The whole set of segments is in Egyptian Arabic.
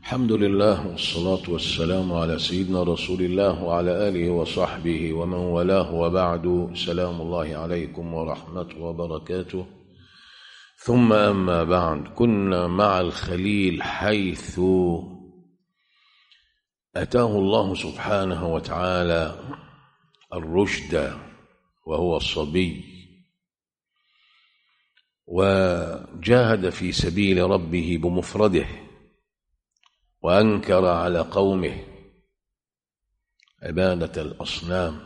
الحمد لله والصلاة والسلام على سيدنا رسول الله وعلى آله وصحبه ومن والاه وبعد سلام الله عليكم ورحمته وبركاته ثم أما بعد كنا مع الخليل حيث أتاه الله سبحانه وتعالى الرشد وهو الصبي وجاهد في سبيل ربه بمفرده وأنكر على قومه عبادة الأصنام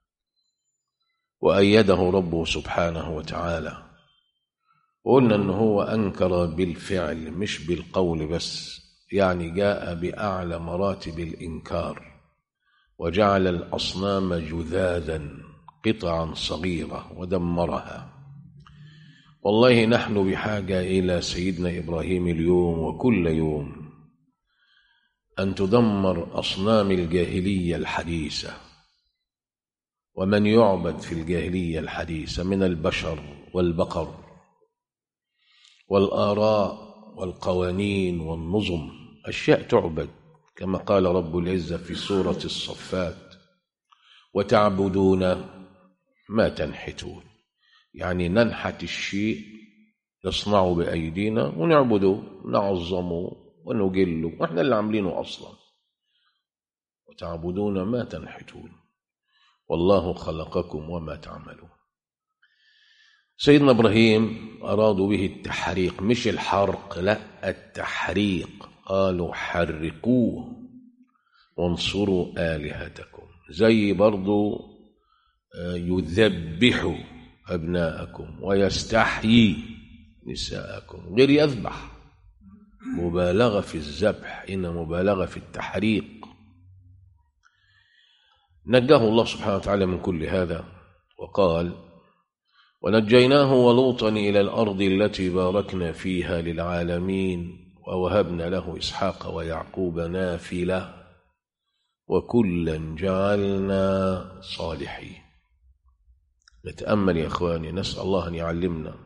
وأيده ربه سبحانه وتعالى قلنا أنه هو أنكر بالفعل مش بالقول بس يعني جاء بأعلى مراتب الإنكار وجعل الأصنام جذاذا قطعا صغيرة ودمرها والله نحن بحاجة إلى سيدنا إبراهيم اليوم وكل يوم أن تدمر أصنام الجاهلية الحديثة ومن يعبد في الجاهلية الحديثة من البشر والبقر والآراء والقوانين والنظم أشياء تعبد كما قال رب العزة في سورة الصفات وتعبدون ما تنحتون يعني ننحت الشيء نصنعه بأيدينا ونعبده نعظمه ونجله واحنا اللي عاملينه أصلا وتعبدون ما تنحتون والله خلقكم وما تعملون سيدنا إبراهيم أرادوا به التحريق مش الحرق لا التحريق قالوا حرقوه وانصروا آلهتكم زي برضو يذبحوا أبناءكم ويستحيي نساءكم غير يذبح مبالغة في الذبح إن مبالغة في التحريق نجاه الله سبحانه وتعالى من كل هذا وقال ونجيناه ولوطا إلى الأرض التي باركنا فيها للعالمين ووهبنا له إسحاق ويعقوب نافلة وكلا جعلنا صالحين نتأمل يا إخواني نسأل الله أن يعلمنا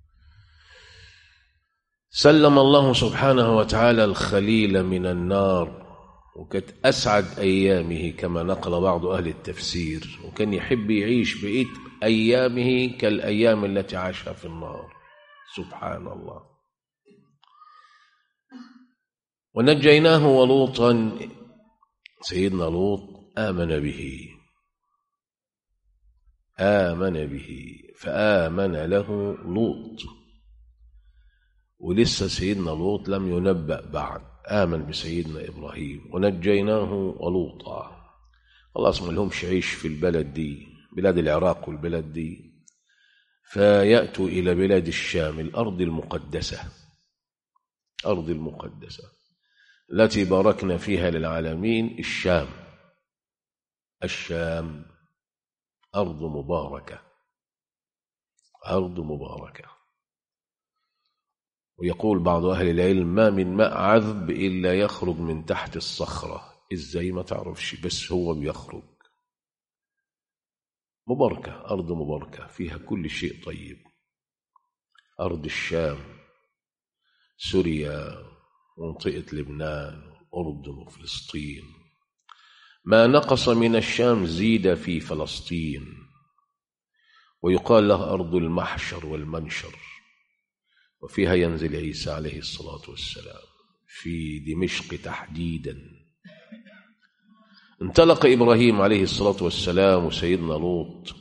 سلم الله سبحانه وتعالى الخليل من النار وكانت أسعد أيامه كما نقل بعض أهل التفسير وكان يحب يعيش بقية أيامه كالأيام التي عاشها في النار سبحان الله ونجيناه ولوطا سيدنا لوط آمن به آمن به فآمن له لوط ولسه سيدنا لوط لم ينبأ بعد آمن بسيدنا إبراهيم ونجيناه ولوطا خلاص ما لهمش عيش في البلد دي بلاد العراق والبلاد دي فيأتوا إلى بلاد الشام الأرض المقدسة أرض المقدسة التي باركنا فيها للعالمين الشام الشام أرض مباركة أرض مباركة ويقول بعض أهل العلم ما من ماء عذب إلا يخرج من تحت الصخرة إزاي ما تعرفش بس هو بيخرج مباركة أرض مباركة فيها كل شيء طيب أرض الشام سوريا منطقة لبنان الأردن وفلسطين ما نقص من الشام زيد في فلسطين ويقال له أرض المحشر والمنشر وفيها ينزل عيسى عليه الصلاة والسلام في دمشق تحديدا انطلق إبراهيم عليه الصلاة والسلام وسيدنا لوط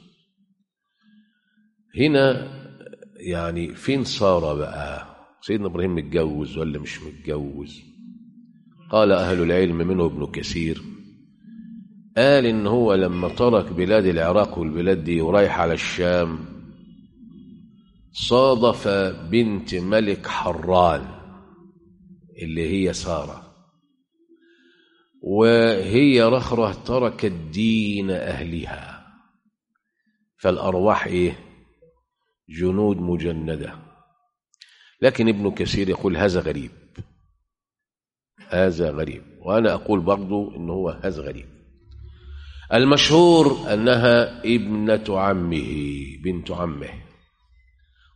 هنا يعني فين صار بقى سيدنا إبراهيم متجوز ولا مش متجوز قال أهل العلم منه ابن كثير قال إن هو لما ترك بلاد العراق والبلاد دي ورايح على الشام صادف بنت ملك حران اللي هي سارة وهي رخرة تركت دين أهلها فالأرواح إيه جنود مجندة لكن ابن كثير يقول هذا غريب هذا غريب وأنا أقول برضو إنه هو هذا غريب المشهور أنها ابنة عمه بنت عمه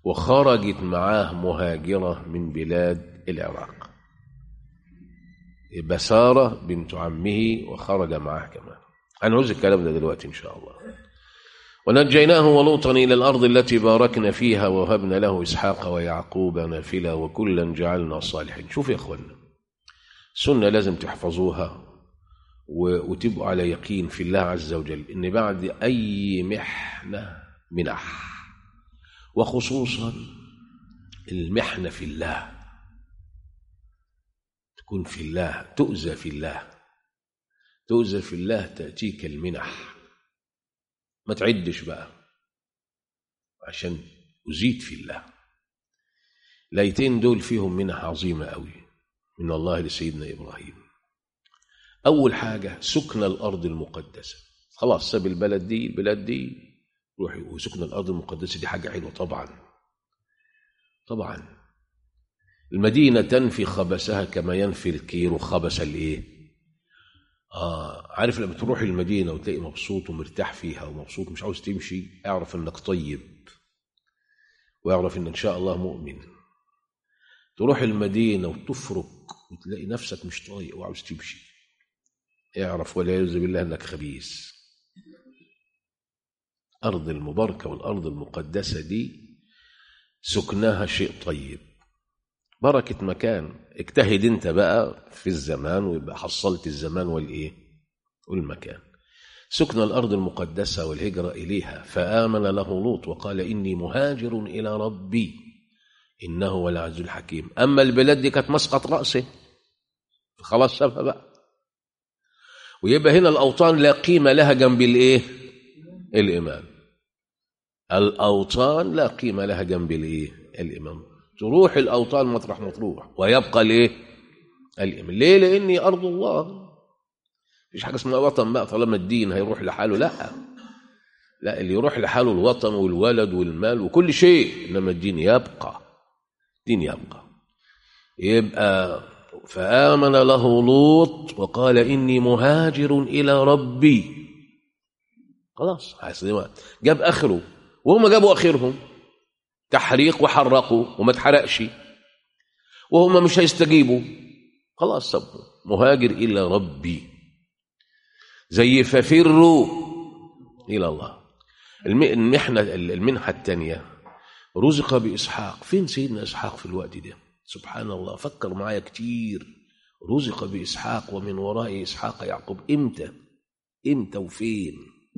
وخرجت معاه مهاجرة من بلاد العراق بسارة بنت عمه وخرج معه كمان هنعوز الكلام ده دلوقتي إن شاء الله ونجيناه ولوطا إلى الأرض التي باركنا فيها ووهبنا له إسحاق ويعقوب نافلة وكلا جعلنا صالحين شوف يا أخوانا سنة لازم تحفظوها وتبقوا على يقين في الله عز وجل إن بعد أي محنة منح وخصوصا المحنة في الله تكون في الله تؤذى في الله تؤذى في الله تأتيك المنح ما تعدش بقى عشان أزيد في الله ليتين دول فيهم منح عظيمة قوي من الله لسيدنا إبراهيم أول حاجة سكن الأرض المقدسة خلاص ساب البلد دي البلاد دي روحي وسكن الأرض المقدسة دي حاجة حلوة طبعا طبعا المدينة تنفي خبثها كما ينفي الكير خبث الإيه آه عارف لما تروح المدينة وتلاقي مبسوط ومرتاح فيها ومبسوط مش عاوز تمشي اعرف انك طيب واعرف ان ان شاء الله مؤمن تروح المدينة وتفرك وتلاقي نفسك مش طايق وعاوز تمشي اعرف ولا يعوذ بالله انك خبيث أرض المباركة والأرض المقدسة دي سكناها شيء طيب بركة مكان اجتهد انت بقى في الزمان ويبقى حصلت الزمان والايه والمكان سكن الأرض المقدسة والهجرة إليها فآمن له لوط وقال إني مهاجر إلى ربي إنه هو العزيز الحكيم أما البلاد دي كانت مسقط رأسه خلاص سابها بقى ويبقى هنا الأوطان لا قيمة لها جنب الإيه الإمام الأوطان لا قيمة لها جنب الإيه الإمام تروح الأوطان مطرح ما تروح ويبقى الإيه الإمام ليه لأني أرض الله مفيش حاجة اسمها وطن بقى طالما الدين هيروح لحاله لا لا اللي يروح لحاله الوطن والولد والمال وكل شيء إنما الدين يبقى الدين يبقى يبقى فآمن له لوط وقال إني مهاجر إلى ربي خلاص جاب آخره وهم جابوا آخرهم تحريق وحرقوا وما اتحرقش وهم مش هيستجيبوا خلاص سبوا مهاجر إلى ربي زي ففروا إلى الله المحنة المنحة الثانية رزق بإسحاق فين سيدنا إسحاق في الوقت ده سبحان الله فكر معايا كتير رزق بإسحاق ومن وراء إسحاق يعقوب إمتى إمتى وفين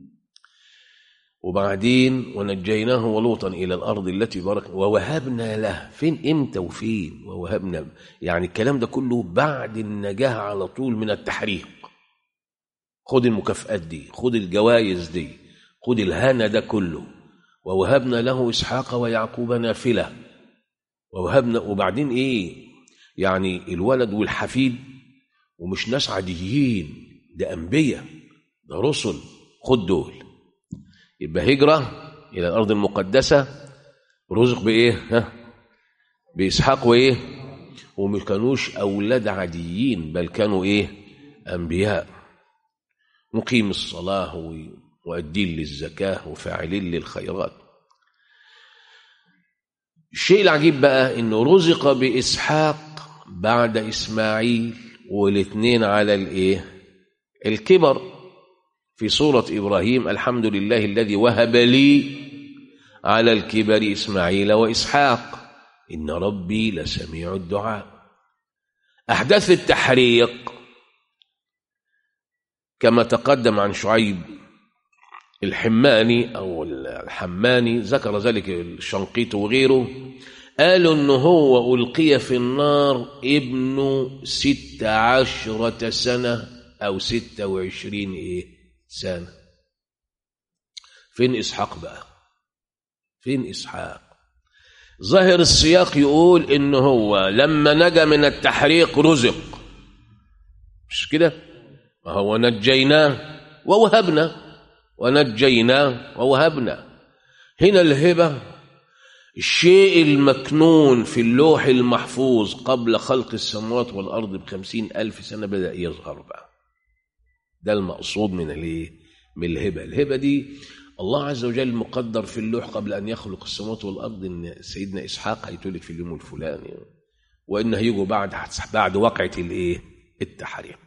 وبعدين ونجيناه ولوطا إلى الأرض التي بارك ووهبنا له فين إمتى وفين ووهبنا يعني الكلام ده كله بعد النجاة على طول من التحريق خد المكافآت دي خد الجوائز دي خد الهنا ده كله ووهبنا له إسحاق ويعقوب نافلة ووهبنا وبعدين إيه يعني الولد والحفيد ومش ناس عاديين ده أنبياء ده رسل خد دول يبقى هجرة إلى الأرض المقدسة رزق بإيه ها بإسحاق وإيه ومش كانوش أولاد عاديين بل كانوا إيه أنبياء مقيم الصلاة وأدين للزكاة وفاعلين للخيرات الشيء العجيب بقى انه رزق باسحاق بعد اسماعيل والاثنين على الايه الكبر في سوره ابراهيم الحمد لله الذي وهب لي على الكبر اسماعيل واسحاق ان ربي لسميع الدعاء احداث التحريق كما تقدم عن شعيب الحماني أو الحماني ذكر ذلك الشنقيط وغيره قالوا أنه هو ألقي في النار ابن ست عشرة سنة أو ستة وعشرين إيه سنة فين إسحاق بقى فين إسحاق ظاهر السياق يقول إنه هو لما نجا من التحريق رزق مش كده هو نجيناه ووهبنا ونجيناه ووهبنا هنا الهبة الشيء المكنون في اللوح المحفوظ قبل خلق السماوات والأرض بخمسين ألف سنة بدأ يظهر بقى ده المقصود من الايه من الهبة الهبة دي الله عز وجل مقدر في اللوح قبل أن يخلق السماوات والأرض إن سيدنا إسحاق هيتولد في اليوم الفلاني وإن هيجوا بعد بعد وقعة الإيه التحريق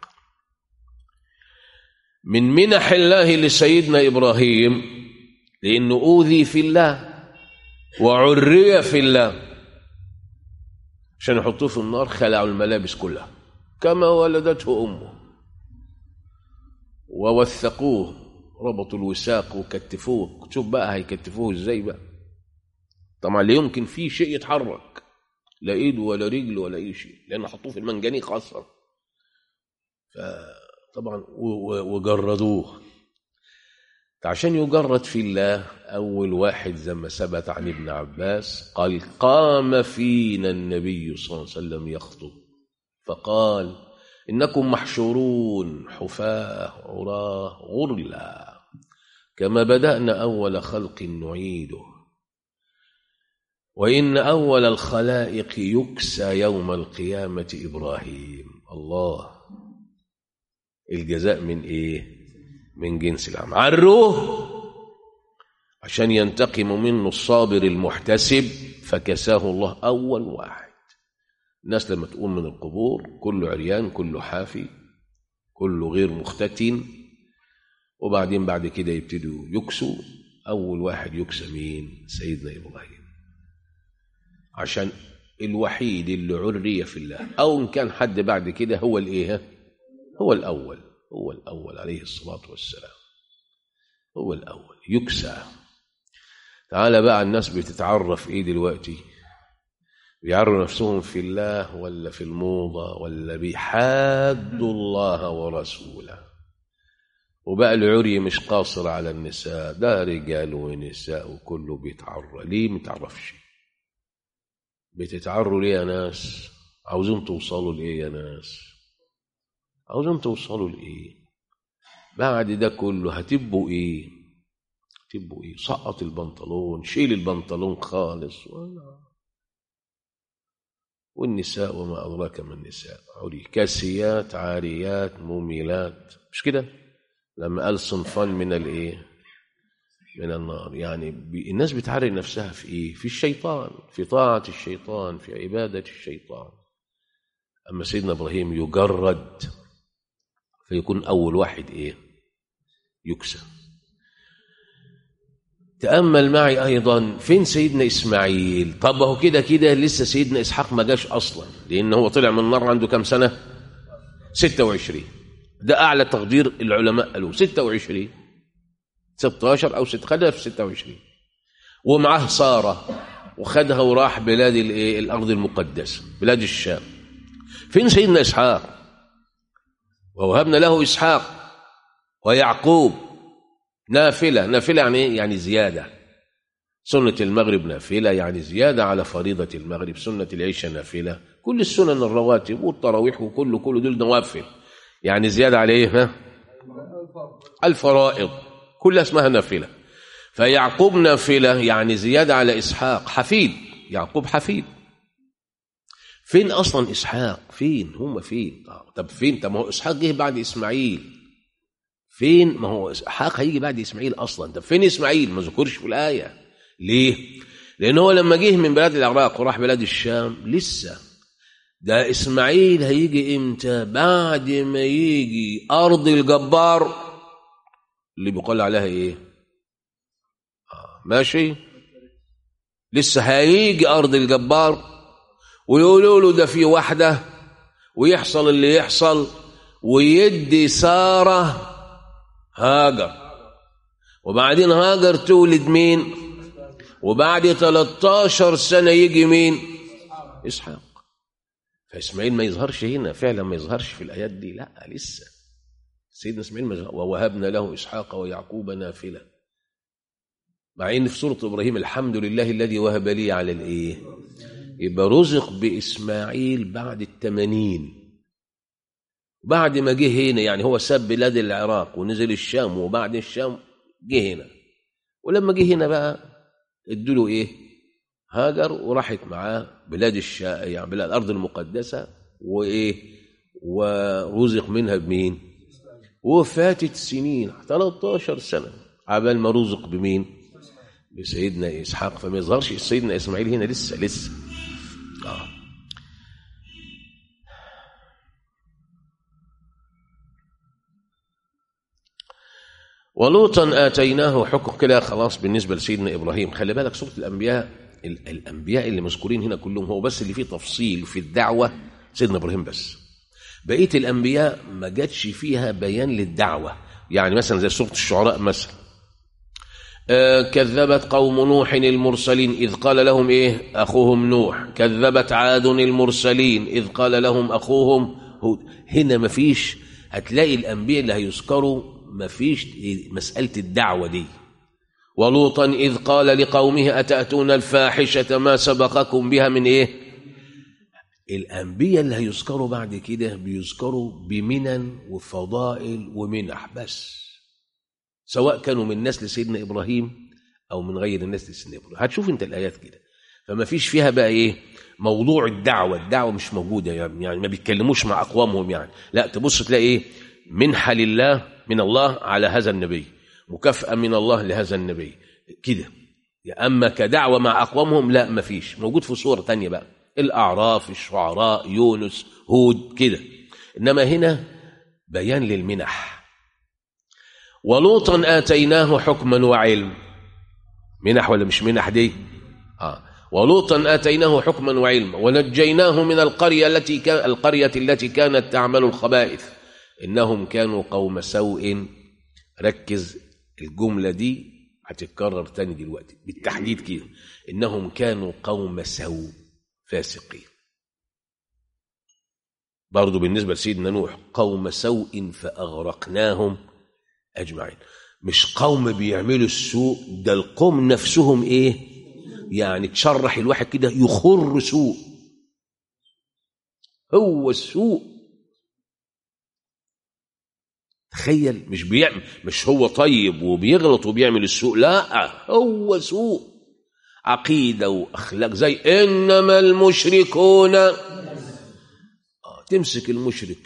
من منح الله لسيدنا إبراهيم لأنه أوذي في الله وعري في الله عشان يحطوه في النار خلعوا الملابس كلها كما ولدته أمه ووثقوه ربطوا الوثاق وكتفوه شوف بقى هيكتفوه ازاي بقى طبعا لا يمكن فيه شيء يتحرك لا ايد ولا رجل ولا اي شيء لان حطوه في المنجنيق اصلا فطبعا وجردوه عشان يجرد في الله اول واحد زي ما ثبت عن ابن عباس قال قام فينا النبي صلى الله عليه وسلم يخطب فقال انكم محشورون حفاه عراه غرلا كما بدانا اول خلق نعيده وإن أول الخلائق يكسى يوم القيامة إبراهيم الله الجزاء من إيه من جنس العمل عروه عشان ينتقم منه الصابر المحتسب فكساه الله أول واحد الناس لما تقوم من القبور كله عريان كله حافي كله غير مختتن وبعدين بعد كده يبتدوا يكسوا أول واحد يكسى مين سيدنا إبراهيم عشان الوحيد اللي عري في الله او ان كان حد بعد كده هو الايه هو الاول هو الاول عليه الصلاه والسلام هو الاول يكسى تعالى بقى الناس بتتعرف ايه دلوقتي بيعروا نفسهم في الله ولا في الموضه ولا بيحادوا الله ورسوله وبقى العري مش قاصر على النساء ده رجال ونساء وكله بيتعرى ليه متعرفش بتتعروا ليه يا ناس عاوزين توصلوا لايه يا ناس عاوزين توصلوا لايه بعد ده كله هتبقوا ايه هتبقوا ايه سقط البنطلون شيل البنطلون خالص ولا والنساء وما أدراك ما النساء عري كاسيات عاريات مميلات مش كده لما قال صنفان من الايه من النار يعني الناس بتعري نفسها في ايه في الشيطان في طاعة الشيطان في عبادة الشيطان أما سيدنا إبراهيم يجرد فيكون أول واحد إيه يكسى تأمل معي أيضا فين سيدنا إسماعيل طب هو كده كده لسه سيدنا إسحاق ما جاش أصلا لأن هو طلع من النار عنده كم سنة 26 ده أعلى تقدير العلماء قالوا 26 16 أو 6 خدها في 26 ومعاه سارة وخدها وراح بلاد الايه الأرض المقدسة بلاد الشام فين سيدنا إسحاق ووهبنا له إسحاق ويعقوب نافلة نافلة يعني ايه؟ يعني زيادة سنة المغرب نافلة يعني زيادة على فريضة المغرب سنة العشاء نافلة كل السنن الرواتب والتراويح وكل كل دول نوافل يعني زيادة على ايه ها الفرائض كلها اسمها نافلة فيعقوب نافلة يعني زيادة على إسحاق حفيد يعقوب حفيد فين أصلا إسحاق فين هم فين آه. طب فين طب ما هو إسحاق جه بعد إسماعيل فين ما هو إسحاق هيجي بعد إسماعيل أصلا طب فين إسماعيل ما ذكرش في الآية ليه لأن هو لما جه من بلاد العراق وراح بلاد الشام لسه ده إسماعيل هيجي إمتى بعد ما يجي أرض الجبار اللي بيقال عليها إيه آه ماشي لسه هيجي أرض الجبار ويقولوا له ده في واحدة ويحصل اللي يحصل ويدي سارة هاجر وبعدين هاجر تولد مين وبعد 13 سنة يجي مين إسحاق فإسماعيل ما يظهرش هنا فعلا ما يظهرش في الآيات دي لا لسه سيدنا إسماعيل ما يظهر ووهبنا له إسحاق ويعقوب نافلة مع إن في سورة إبراهيم الحمد لله الذي وهب لي على الإيه يبقى رزق بإسماعيل بعد التمانين بعد ما جه هنا يعني هو ساب بلاد العراق ونزل الشام وبعد الشام جه هنا ولما جه هنا بقى ادوا له ايه هاجر وراحت معاه بلاد الشا يعني بلاد الارض المقدسه وايه ورزق منها بمين وفاتت سنين 13 سنه عبال ما رزق بمين بسيدنا اسحاق فما يظهرش سيدنا اسماعيل هنا لسه لسه آه. ولوطا آتيناه حكم كده خلاص بالنسبة لسيدنا إبراهيم خلي بالك سورة الأنبياء ال- الأنبياء اللي مذكورين هنا كلهم هو بس اللي فيه تفصيل في الدعوة سيدنا إبراهيم بس بقية الأنبياء ما جاتش فيها بيان للدعوة يعني مثلا زي سورة الشعراء مثلا آه، كذبت قوم نوح المرسلين إذ قال لهم إيه أخوهم نوح كذبت عاد المرسلين إذ قال لهم أخوهم هود هنا مفيش هتلاقي الأنبياء اللي هيذكروا مفيش مسألة الدعوة دي ولوطا إذ قال لقومه أتأتون الفاحشة ما سبقكم بها من إيه الأنبياء اللي هيذكروا بعد كده بيذكروا بمنن وفضائل ومنح بس سواء كانوا من نسل سيدنا ابراهيم او من غير نسل سيدنا ابراهيم هتشوف انت الايات كده فما فيش فيها بقى ايه موضوع الدعوه الدعوه مش موجوده يعني, يعني ما بيتكلموش مع اقوامهم يعني لا تبص تلاقي ايه منحه لله من الله على هذا النبي مكافاه من الله لهذا النبي كده اما كدعوه مع اقوامهم لا ما فيش موجود في صوره تانية بقى الاعراف الشعراء يونس هود كده انما هنا بيان للمنح ولوطا آتيناه حكما وعلم منح ولا مش منح دي آه. ولوطا آتيناه حكما وعلما ونجيناه من القرية التي كان القرية التي كانت تعمل الخبائث إنهم كانوا قوم سوء ركز الجملة دي هتتكرر تاني دلوقتي بالتحديد كده إنهم كانوا قوم سوء فاسقين برضو بالنسبة لسيدنا نوح قوم سوء فأغرقناهم أجمعين مش قوم بيعملوا السوء ده القوم نفسهم إيه يعني تشرح الواحد كده يخر سوء هو السوء تخيل مش بيعمل مش هو طيب وبيغلط وبيعمل السوء لا هو سوء عقيدة وأخلاق زي إنما المشركون آه تمسك المشرك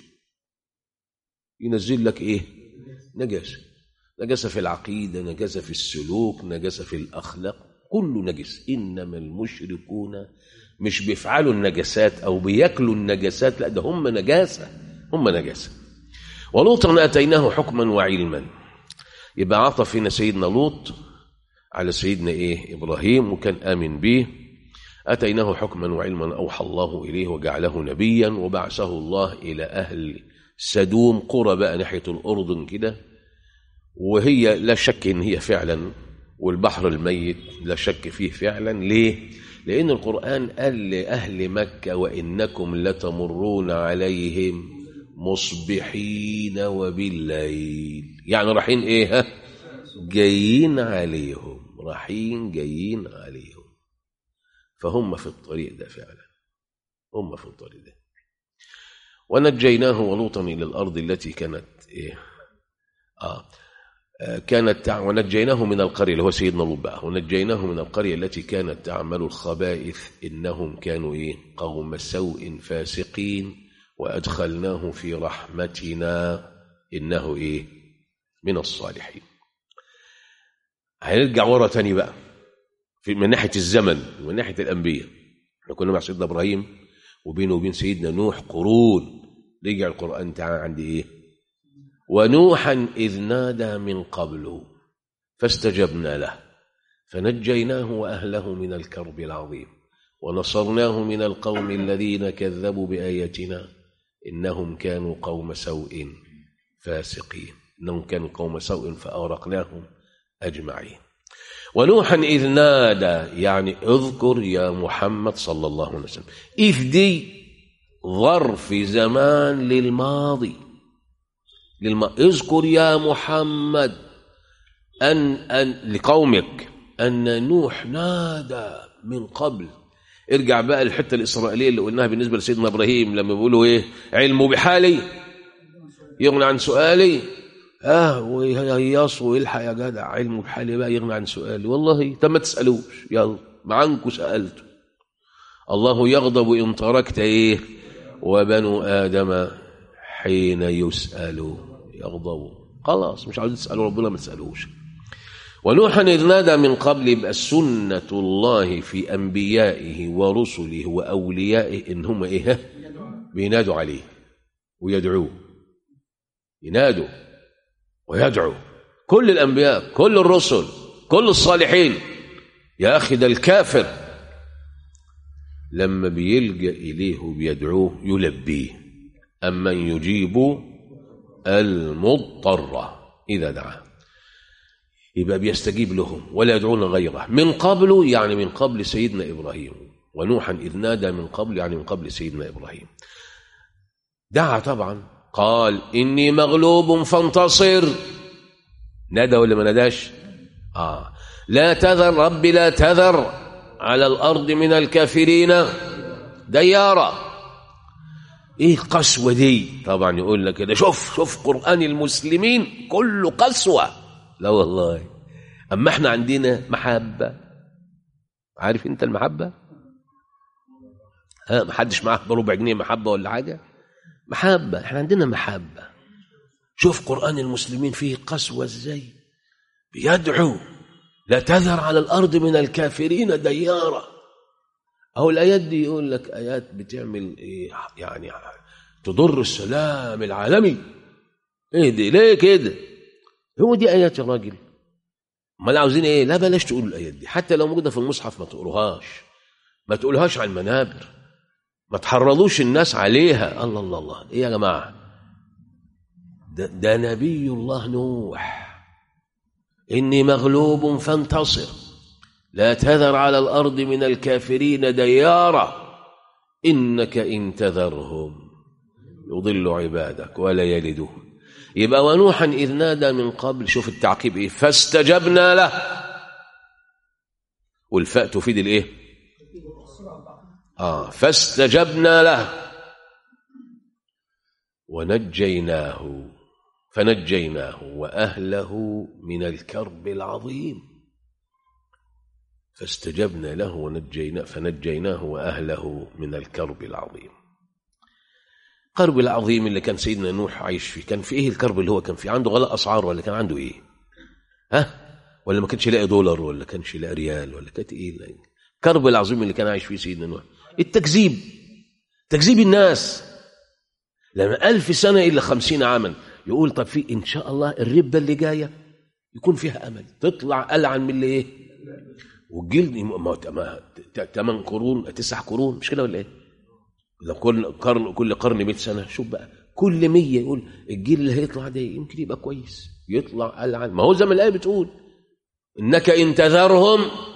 ينزل لك إيه نجاسة نجاسة في العقيدة نجاسة في السلوك نجاسة في الأخلاق كله نجس إنما المشركون مش بيفعلوا النجاسات أو بياكلوا النجاسات لا ده هم نجاسة هم نجاسة ولوطا آتيناه حكما وعلما يبقى عطف هنا سيدنا لوط على سيدنا إيه إبراهيم وكان آمن به أتيناه حكما وعلما أوحى الله إليه وجعله نبيا وبعثه الله إلى أهل سدوم قرى بقى ناحية الأردن كده وهي لا شك إن هي فعلا والبحر الميت لا شك فيه فعلا ليه؟ لأن القرآن قال لأهل مكة وإنكم لتمرون عليهم مصبحين وبالليل يعني رايحين إيه ها؟ جايين عليهم رايحين جايين عليهم فهم في الطريق ده فعلا هم في الطريق ده ونجيناه ولوطا إلى الأرض التي كانت إيه؟ آه كانت تع... ونجيناه من القرية اللي هو سيدنا لوط بقى ونجيناه من القرية التي كانت تعمل الخبائث إنهم كانوا إيه قوم سوء فاسقين وأدخلناه في رحمتنا إنه إيه من الصالحين هنرجع ورا تاني بقى في من ناحية الزمن ومن ناحية الأنبياء احنا كنا مع سيدنا إبراهيم وبينه وبين سيدنا نوح قرون رجع القرآن تعالى عند إيه ونوحا إذ نادى من قبل فاستجبنا له فنجيناه وأهله من الكرب العظيم ونصرناه من القوم الذين كذبوا بآياتنا إنهم كانوا قوم سوء فاسقين إنهم كانوا قوم سوء فأغرقناهم أجمعين ونوحا إذ نادى يعني اذكر يا محمد صلى الله عليه وسلم إذ دي ظرف زمان للماضي للم... اذكر يا محمد أن, أن لقومك أن نوح نادى من قبل ارجع بقى الحتة الإسرائيلية اللي قلناها بالنسبة لسيدنا إبراهيم لما بيقولوا إيه علمه بحالي يغني عن سؤالي اه ويهيص ويلحق يا جدع علمه بحالي بقى يغني عن سؤالي والله طب ما تسألوش يلا معنكم سألته الله يغضب إن تركت إيه وبنو آدم حين يسألوا يغضبوا خلاص مش عاوزين تسألوا ربنا ما تسألوش ونوحا إذ نادى من قبل يبقى سنة الله في أنبيائه ورسله وأوليائه إن هم إيه بينادوا عليه ويدعوه ينادوا ويدعو كل الأنبياء كل الرسل كل الصالحين يا أخي ده الكافر لما بيلجأ إليه وبيدعوه يلبيه أمن يجيب المضطر إذا دعاه يبقى بيستجيب لهم ولا يدعون غيره من قبل يعني من قبل سيدنا إبراهيم ونوحا إذ نادى من قبل يعني من قبل سيدنا إبراهيم دعا طبعا قال إني مغلوب فانتصر نادى ولا ما ناداش آه لا تذر ربي لا تذر على الأرض من الكافرين ديارا ايه القسوة دي طبعا يقول لك كده شوف شوف قرآن المسلمين كله قسوة لا والله أما احنا عندنا محبة عارف انت المحبة ها محدش معاه بربع جنيه محبة ولا حاجة محبة احنا عندنا محبة شوف قرآن المسلمين فيه قسوة ازاي بيدعو لا تذر على الأرض من الكافرين ديارا أو الآيات دي يقول لك آيات بتعمل إيه يعني تضر السلام العالمي إيه دي ليه كده هو دي آيات يا راجل امال عاوزين إيه لا بلاش تقولوا الآيات دي حتى لو موجودة في المصحف ما تقروهاش ما تقولهاش على المنابر ما تحرضوش الناس عليها الله الله الله إيه يا جماعة ده, ده نبي الله نوح إني مغلوب فانتصر لا تذر على الأرض من الكافرين ديارا إنك إن تذرهم يضل عبادك ولا يلدوا يبقى ونوحا إذ نادى من قبل شوف التعقيب إيه فاستجبنا له والفاء تفيد الإيه آه فاستجبنا له ونجيناه فنجيناه وأهله من الكرب العظيم فاستجبنا له ونجينا فنجيناه وأهله من الكرب العظيم الكرب العظيم اللي كان سيدنا نوح عايش فيه كان في ايه الكرب اللي هو كان فيه عنده غلاء اسعار ولا كان عنده ايه ها ولا ما كانش يلاقي دولار ولا كانش يلاقي ريال ولا كانت ايه الكرب العظيم اللي كان عايش فيه سيدنا نوح التكذيب تكذيب الناس لما ألف سنة إلا خمسين عاما يقول طب في إن شاء الله الربة اللي جاية يكون فيها أمل تطلع ألعن من اللي إيه والجلد ما ثمان قرون تسع قرون مش كده ولا ايه؟ لو كل قرن كل قرن 100 سنه شوف بقى كل 100 يقول الجيل اللي هيطلع ده يمكن يبقى كويس يطلع ألعن ما هو زي ما الايه بتقول انك ان تذرهم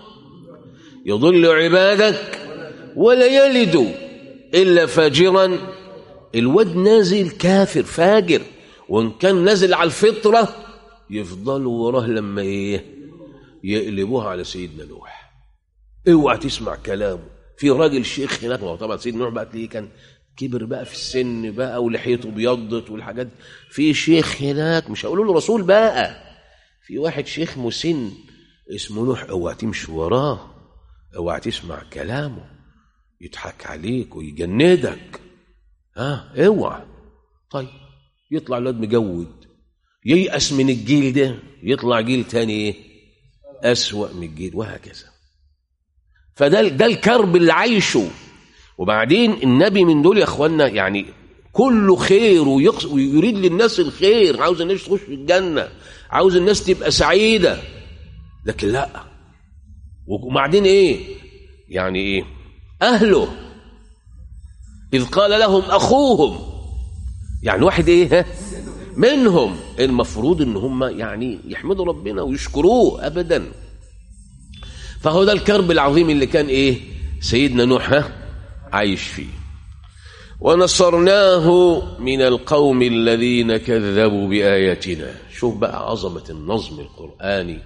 يضل عبادك ولا يلدوا الا فاجرا الواد نازل كافر فاجر وان كان نازل على الفطره يفضلوا وراه لما ايه يقلبوها على سيدنا نوح اوعى تسمع كلامه في راجل شيخ هناك ما هو طبعا سيدنا نوح بقى تلاقيه كان كبر بقى في السن بقى ولحيته بيضت والحاجات في شيخ هناك مش هقول له رسول بقى في واحد شيخ مسن اسمه نوح اوعى تمشي وراه اوعى تسمع كلامه يضحك عليك ويجندك ها اوعى طيب يطلع الواد مجود ييأس من الجيل ده يطلع جيل تاني ايه أسوأ من الجيل وهكذا فده ده الكرب اللي عايشه وبعدين النبي من دول يا اخوانا يعني كله خير ويريد للناس الخير عاوز الناس تخش في الجنه عاوز الناس تبقى سعيده لكن لا وبعدين ايه يعني ايه اهله اذ قال لهم اخوهم يعني واحد ايه ها منهم المفروض ان هم يعني يحمدوا ربنا ويشكروه ابدا فهو ده الكرب العظيم اللي كان ايه سيدنا نوح عايش فيه ونصرناه من القوم الذين كذبوا بآياتنا شوف بقى عظمة النظم القرآني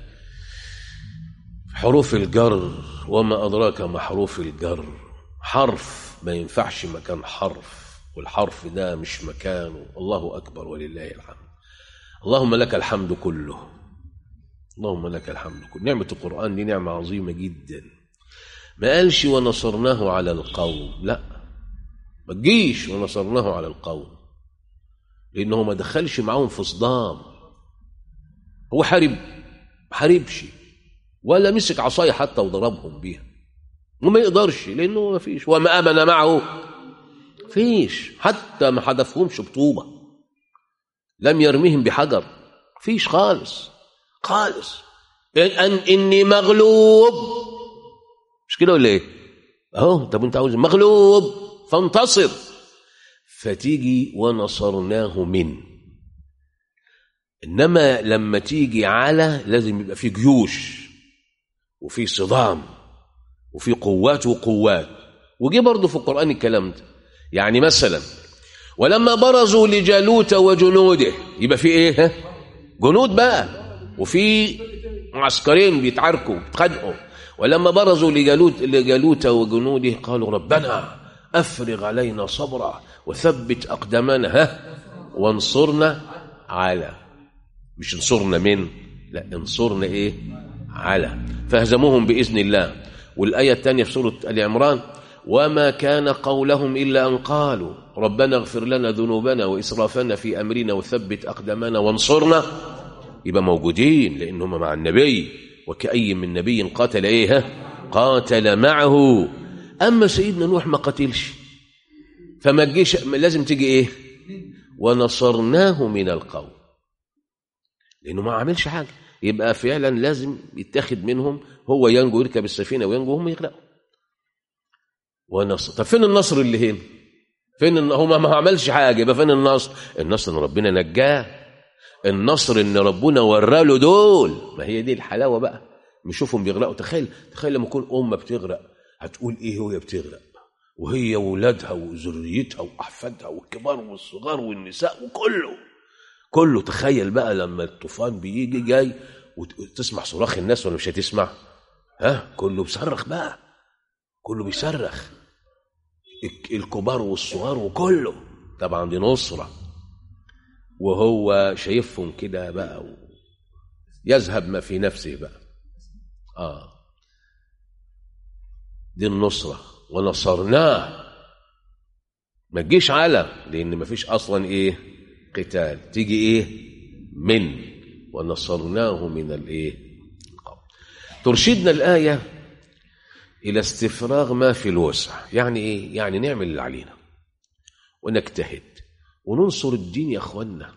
حروف الجر وما أدراك ما حروف الجر حرف ما ينفعش مكان حرف والحرف ده مش مكانه الله أكبر ولله الحمد اللهم لك الحمد كله اللهم لك الحمد كله نعمة القرآن دي نعمة عظيمة جدا ما قالش ونصرناه على القوم لا ما تجيش ونصرناه على القوم لأنه ما دخلش معاهم في صدام هو حارب ما حاربش ولا مسك عصاية حتى وضربهم بيها وما يقدرش لأنه ما فيش وما آمن معه فيش حتى ما حدفهمش بطوبة لم يرميهم بحجر فيش خالص خالص أن إني مغلوب مش كده ولا إيه؟ أهو طب أنت عاوز مغلوب فانتصر فتيجي ونصرناه من إنما لما تيجي على لازم يبقى في جيوش وفي صدام وفي قوات وقوات وجي برضه في القرآن الكلام ده يعني مثلا ولما برزوا لجالوت وجنوده يبقى في ايه ها؟ جنود بقى وفي معسكرين بيتعاركوا بيتخانقوا ولما برزوا لجالوت لجالوت وجنوده قالوا ربنا افرغ علينا صبرا وثبت اقدامنا ها وانصرنا على مش انصرنا من لا انصرنا ايه على فهزموهم باذن الله والايه الثانيه في سوره ال عمران وما كان قولهم الا ان قالوا ربنا اغفر لنا ذنوبنا واسرافنا في امرنا وثبت اقدامنا وانصرنا يبقى موجودين لانهم مع النبي وكأي من نبي قاتل ايه ها؟ قاتل معه اما سيدنا نوح ما قتلش فما تجيش لازم تيجي ايه ونصرناه من القوم لانه ما عملش حاجه يبقى فعلا لازم يتاخد منهم هو ينجو يركب السفينه وينجو هم يغرقوا ونصر طب فين النصر اللي هنا فين ان هو ما عملش حاجه يبقى فين النصر النصر ان ربنا نجاه النصر ان ربنا وراله دول ما هي دي الحلاوه بقى نشوفهم بيغرقوا تخيل تخيل لما يكون امه بتغرق هتقول ايه وهي بتغرق وهي واولادها وذريتها واحفادها والكبار والصغار والنساء وكله كله تخيل بقى لما الطوفان بيجي جاي وتسمع صراخ الناس ولا مش هتسمع ها كله بيصرخ بقى كله بيصرخ الكبار والصغار وكله طبعا دي نصره وهو شايفهم كده بقى و... يذهب ما في نفسه بقى اه دي النصره ونصرناه ما تجيش على لان ما فيش اصلا ايه قتال تيجي ايه من ونصرناه من الايه ترشدنا الايه الى استفراغ ما في الوسع يعني ايه يعني نعمل اللي علينا ونجتهد وننصر الدين يا اخوانا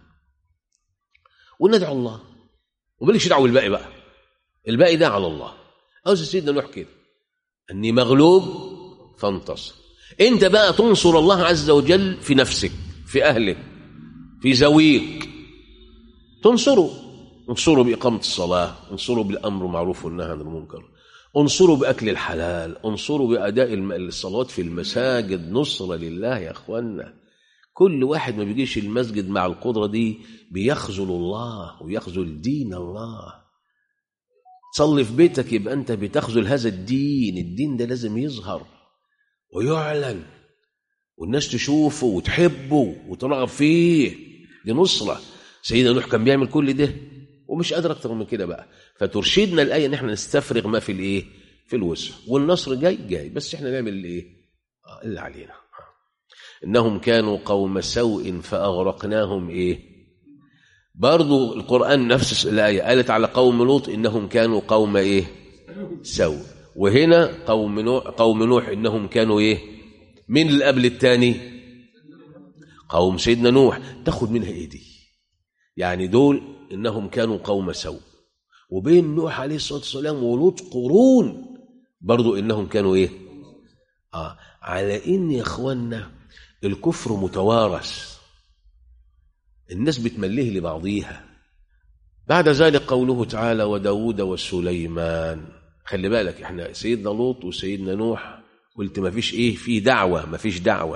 وندعو الله ومالكش دعوه بالباقي بقى الباقي ده على الله عاوز سيدنا نوح كده اني مغلوب فانتصر انت بقى تنصر الله عز وجل في نفسك في اهلك في زويك تنصره انصره بإقامة الصلاة انصره بالأمر معروف والنهي عن المنكر انصره بأكل الحلال انصره بأداء الصلوات في المساجد نصرة لله يا أخوانا كل واحد ما بيجيش المسجد مع القدرة دي بيخذل الله ويخذل دين الله تصلي في بيتك يبقى أنت بتخذل هذا الدين الدين ده لازم يظهر ويعلن والناس تشوفه وتحبه وترغب فيه دي نصرة سيدنا نوح كان بيعمل كل ده ومش قادر اكتر من كده بقى فترشدنا الايه ان احنا نستفرغ ما في الايه في الوسع والنصر جاي جاي بس احنا نعمل الايه آه اللي علينا انهم كانوا قوم سوء فاغرقناهم ايه برضو القران نفس الايه قالت على قوم لوط انهم كانوا قوم ايه سوء وهنا قوم نوح قوم نوح انهم كانوا ايه مين اللي قبل الثاني قوم سيدنا نوح تاخد منها ايه دي يعني دول انهم كانوا قوم سوء وبين نوح عليه الصلاه والسلام ولوط قرون برضو انهم كانوا ايه اه على ان يا اخوانا الكفر متوارث الناس بتمليه لبعضيها بعد ذلك قوله تعالى وداود وسليمان خلي بالك احنا سيدنا لوط وسيدنا نوح قلت ما فيش ايه في دعوه ما فيش دعوه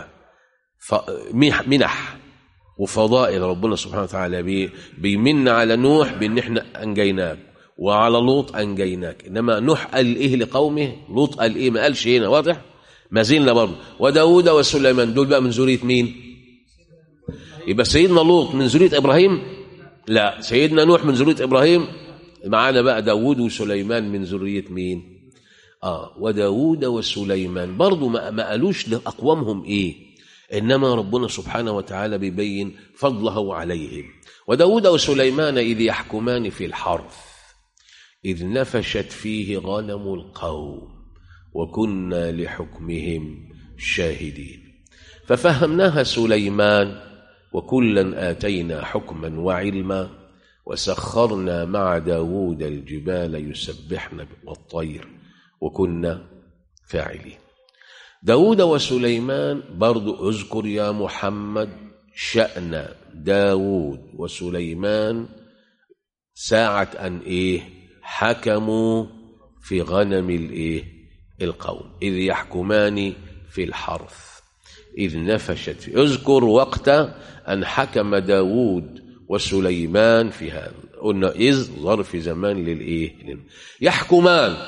منح وفضائل ربنا سبحانه وتعالى بي بيمن على نوح بان احنا انجيناك وعلى لوط انجيناك انما نوح قال ايه لقومه لوط قال ايه ما قالش هنا واضح ما زلنا برضه وداود وسليمان دول بقى من ذريه مين يبقى سيدنا لوط من ذريه ابراهيم لا سيدنا نوح من ذريه ابراهيم معانا بقى داود وسليمان من ذريه مين اه وداود وسليمان برضه ما, ما قالوش لاقوامهم ايه إنما ربنا سبحانه وتعالى بيبين فضله عليهم وداود وسليمان إذ يحكمان في الحرث إذ نفشت فيه غنم القوم وكنا لحكمهم شاهدين ففهمناها سليمان وكلا آتينا حكما وعلما وسخرنا مع داود الجبال يسبحن والطير وكنا فاعلين داود وسليمان برضو اذكر يا محمد شأن داود وسليمان ساعة أن إيه حكموا في غنم الإيه القوم إذ يحكمان في الحرث إذ نفشت في اذكر وقت أن حكم داود وسليمان في هذا قلنا إذ ظرف زمان للإيه يحكمان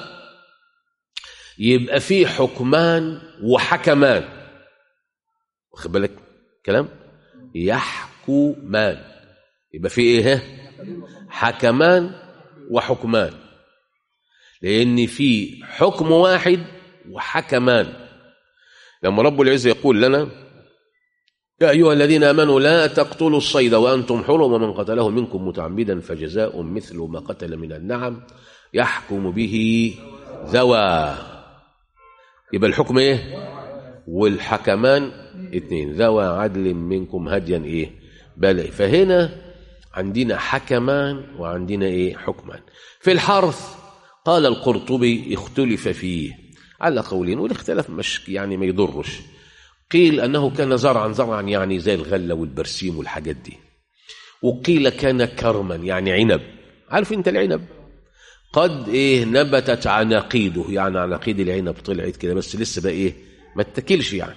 يبقى في حكمان وحكمان واخد بالك كلام يحكمان يبقى في ايه حكمان وحكمان لان في حكم واحد وحكمان لما رب العزة يقول لنا يا أيها الذين آمنوا لا تقتلوا الصيد وأنتم حرم ومن قتله منكم متعمدا فجزاء مثل ما قتل من النعم يحكم به ذوى يبقى الحكم ايه والحكمان اثنين ذوى عدل منكم هديا ايه بل فهنا عندنا حكمان وعندنا ايه حكمان في الحرث قال القرطبي اختلف فيه على قولين والاختلاف مش يعني ما يضرش قيل انه كان زرعا زرعا يعني زي الغله والبرسيم والحاجات دي وقيل كان كرما يعني عنب عارف انت العنب قد ايه نبتت عناقيده يعني عناقيد العنب طلعت كده بس لسه بقى ايه ما اتكلش يعني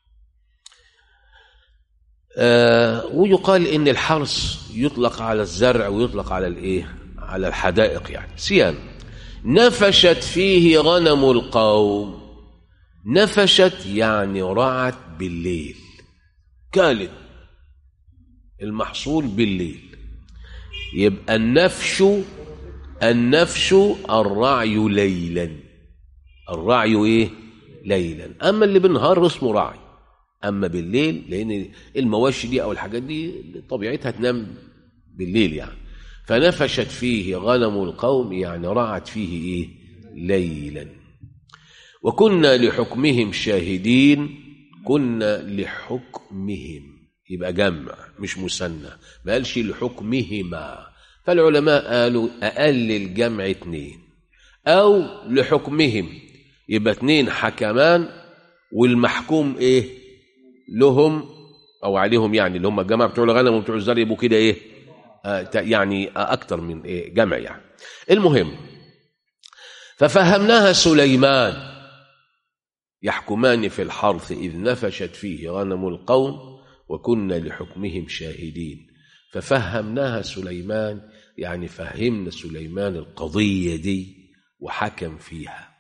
آه ويقال ان الحرث يطلق على الزرع ويطلق على الايه على الحدائق يعني سيان نفشت فيه غنم القوم نفشت يعني رعت بالليل كالت المحصول بالليل يبقى النفش النفش الرعي ليلا الرعي ايه ليلا اما اللي بالنهار اسمه رعي اما بالليل لان المواشي دي او الحاجات دي طبيعتها تنام بالليل يعني فنفشت فيه غنم القوم يعني رعت فيه ايه ليلا وكنا لحكمهم شاهدين كنا لحكمهم يبقى جمع مش مثنى ما قالش لحكمهما فالعلماء قالوا اقل الجمع اتنين او لحكمهم يبقى اتنين حكمان والمحكوم ايه لهم او عليهم يعني اللي هم الجماعه بتوع الغنم وبتوع الزرع يبقوا كده ايه آه يعني اكتر من إيه جمع يعني المهم ففهمناها سليمان يحكمان في الحرث إذ نفشت فيه غنم القوم وكنا لحكمهم شاهدين ففهمناها سليمان يعني فهمنا سليمان القضية دي وحكم فيها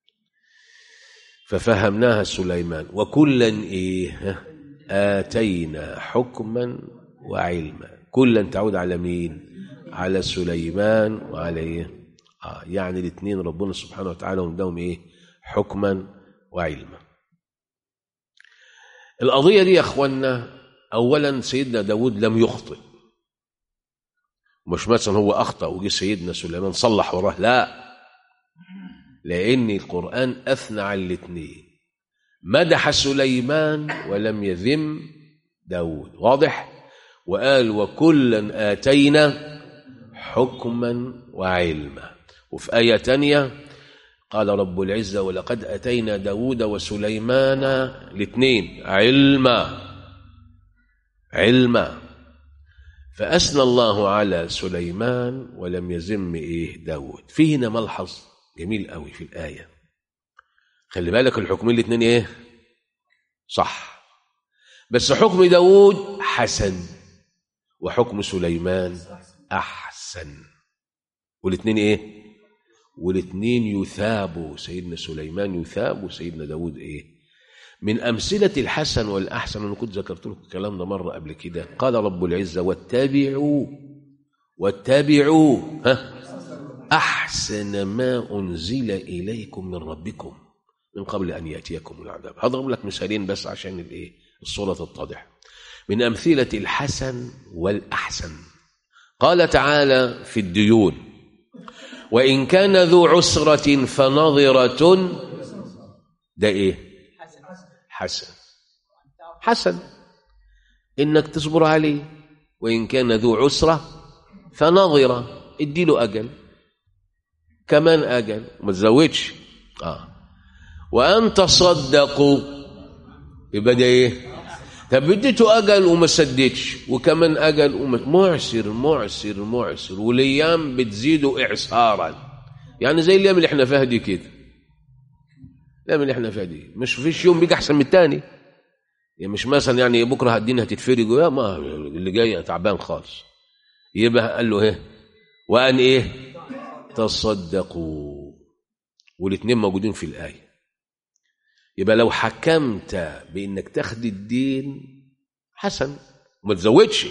ففهمناها سليمان وكلا إيه آتينا حكما وعلما كلا تعود على مين على سليمان وعلى إيه آه يعني الاثنين ربنا سبحانه وتعالى وندهم إيه حكما وعلما القضية دي يا أخوانا أولا سيدنا داود لم يخطئ مش مثلا هو أخطأ وجي سيدنا سليمان صلح وراه لا لأن القرآن أثنى على الاثنين مدح سليمان ولم يذم داود واضح وقال وكلا آتينا حكما وعلما وفي آية تانية قال رب العزة ولقد أتينا داود وسليمان الاثنين علما علما فأثنى الله على سليمان ولم يزم إيه داود في هنا ملحظ جميل قوي في الآية خلي بالك الحكمين الاثنين إيه صح بس حكم داود حسن وحكم سليمان أحسن والاثنين إيه والاثنين يثابوا سيدنا سليمان يثاب وسيدنا داود ايه من أمثلة الحسن والأحسن أنا كنت ذكرت لكم الكلام ده مرة قبل كده قال رب العزة واتبعوا واتبعوا ها أحسن ما أنزل إليكم من ربكم من قبل أن يأتيكم العذاب هضرب لك مثالين بس عشان الإيه الصورة تتضح من أمثلة الحسن والأحسن قال تعالى في الديون وإن كان ذو عسرة فنظرة ده إيه حسن حسن إنك تصبر عليه وإن كان ذو عسرة فنظر اديله اجل كمان اجل ما تزودش اه وان تصدقوا يبقى ده ايه طب اديته اجل وما سددش وكمان اجل وما معسر معسر معسر والايام بتزيد اعسارا يعني زي الايام اللي احنا فيها دي كده الايام اللي احنا فيها دي مش فيش يوم بيجي احسن من التاني يعني مش مثلا يعني بكره الدنيا هتتفرج يا ما اللي جاي تعبان خالص يبقى قال له ايه وان ايه تصدقوا والاثنين موجودين في الايه يبقى لو حكمت بانك تاخد الدين حسن وما تزودش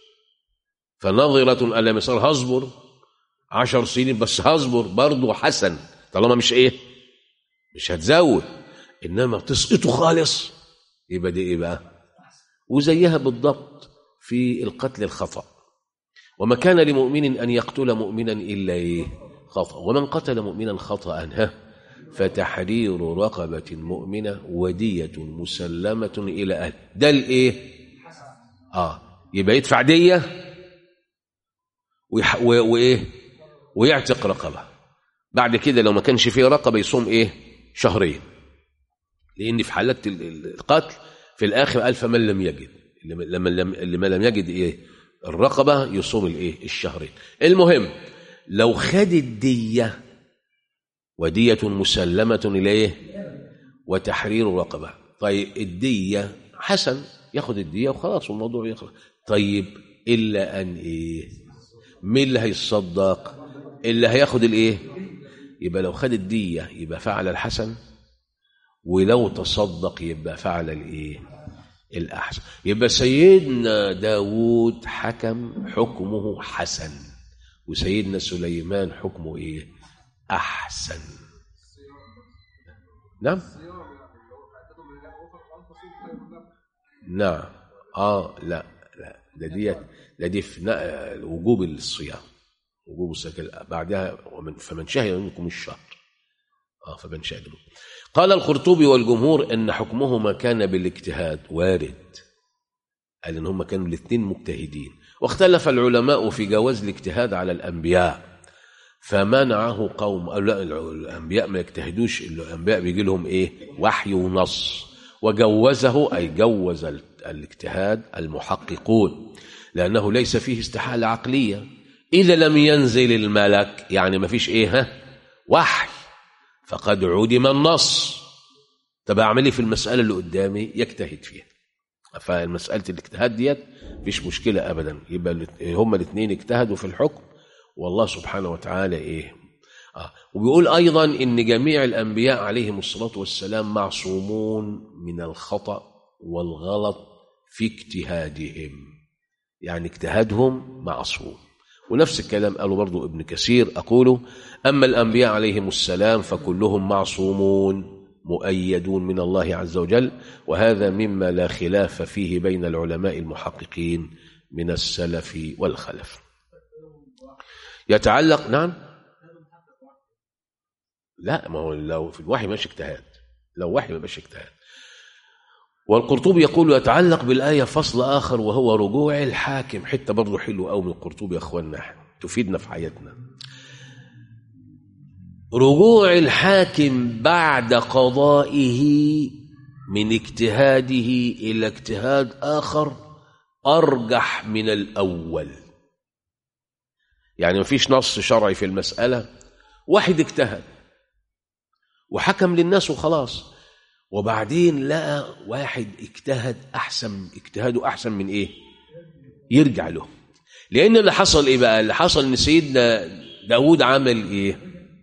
فنظرة على مثال هصبر عشر سنين بس هصبر برضه حسن طالما مش ايه مش هتزود انما تسقطه خالص يبقى دي ايه بقى وزيها بالضبط في القتل الخطأ وما كان لمؤمن ان يقتل مؤمنا الا ايه خطأ ومن قتل مؤمنا خطأ ها فتحرير رقبة مؤمنة ودية مسلمة إلى أهل ده الإيه؟ آه يبقى يدفع دية ويح... و... وإيه؟ ويعتق رقبة بعد كده لو ما كانش فيه رقبة يصوم إيه؟ شهرين لأن في حالات القتل في الآخر قال فمن لم يجد لما لم لما لم يجد إيه؟ الرقبة يصوم الإيه؟ الشهرين المهم لو خد الدية ودية مسلمة إليه وتحرير رقبة طيب الدية حسن ياخد الدية وخلاص والموضوع يخلص طيب إلا أن إيه مين اللي هيتصدق اللي هياخد الإيه يبقى لو خد الدية يبقى فعل الحسن ولو تصدق يبقى فعل الإيه الأحسن يبقى سيدنا داود حكم حكمه حسن وسيدنا سليمان حكمه إيه أحسن نعم نعم آه لا لا ده دي ده دي في وجوب الصيام وجوب الصيام بعدها ومن فمن شهد منكم الشهر اه فمن شهد قال القرطبي والجمهور ان حكمهما كان بالاجتهاد وارد قال ان هم كانوا الاثنين مجتهدين واختلف العلماء في جواز الاجتهاد على الانبياء فمنعه قوم قالوا لا الانبياء ما يجتهدوش الانبياء بيجي لهم ايه وحي ونص وجوزه اي جوز الاجتهاد المحققون لانه ليس فيه استحاله عقليه اذا لم ينزل الملك يعني ما فيش ايه ها وحي فقد عدم النص طب اعمل ايه في المساله اللي قدامي يجتهد فيها فمساله الاجتهاد ديت مفيش مشكله ابدا يبقى هما الاثنين اجتهدوا في الحكم والله سبحانه وتعالى ايه آه. وبيقول ايضا ان جميع الانبياء عليهم الصلاه والسلام معصومون من الخطا والغلط في اجتهادهم يعني اجتهادهم معصوم ونفس الكلام قاله برضو ابن كثير أقول أما الأنبياء عليهم السلام فكلهم معصومون مؤيدون من الله عز وجل وهذا مما لا خلاف فيه بين العلماء المحققين من السلف والخلف يتعلق نعم لا ما هو لو في الوحي ماشي اجتهاد لو وحي ما ماشي اجتهاد والقرطبي يقول يتعلق بالآية فصل آخر وهو رجوع الحاكم حتة برضه حلو قوي من القرطبي يا أخوانا تفيدنا في حياتنا رجوع الحاكم بعد قضائه من اجتهاده إلى اجتهاد آخر أرجح من الأول يعني مفيش نص شرعي في المسألة واحد اجتهد وحكم للناس وخلاص وبعدين لقى واحد اجتهد احسن اجتهاده احسن من ايه يرجع له لان اللي حصل ايه بقى اللي حصل ان سيدنا داود عمل ايه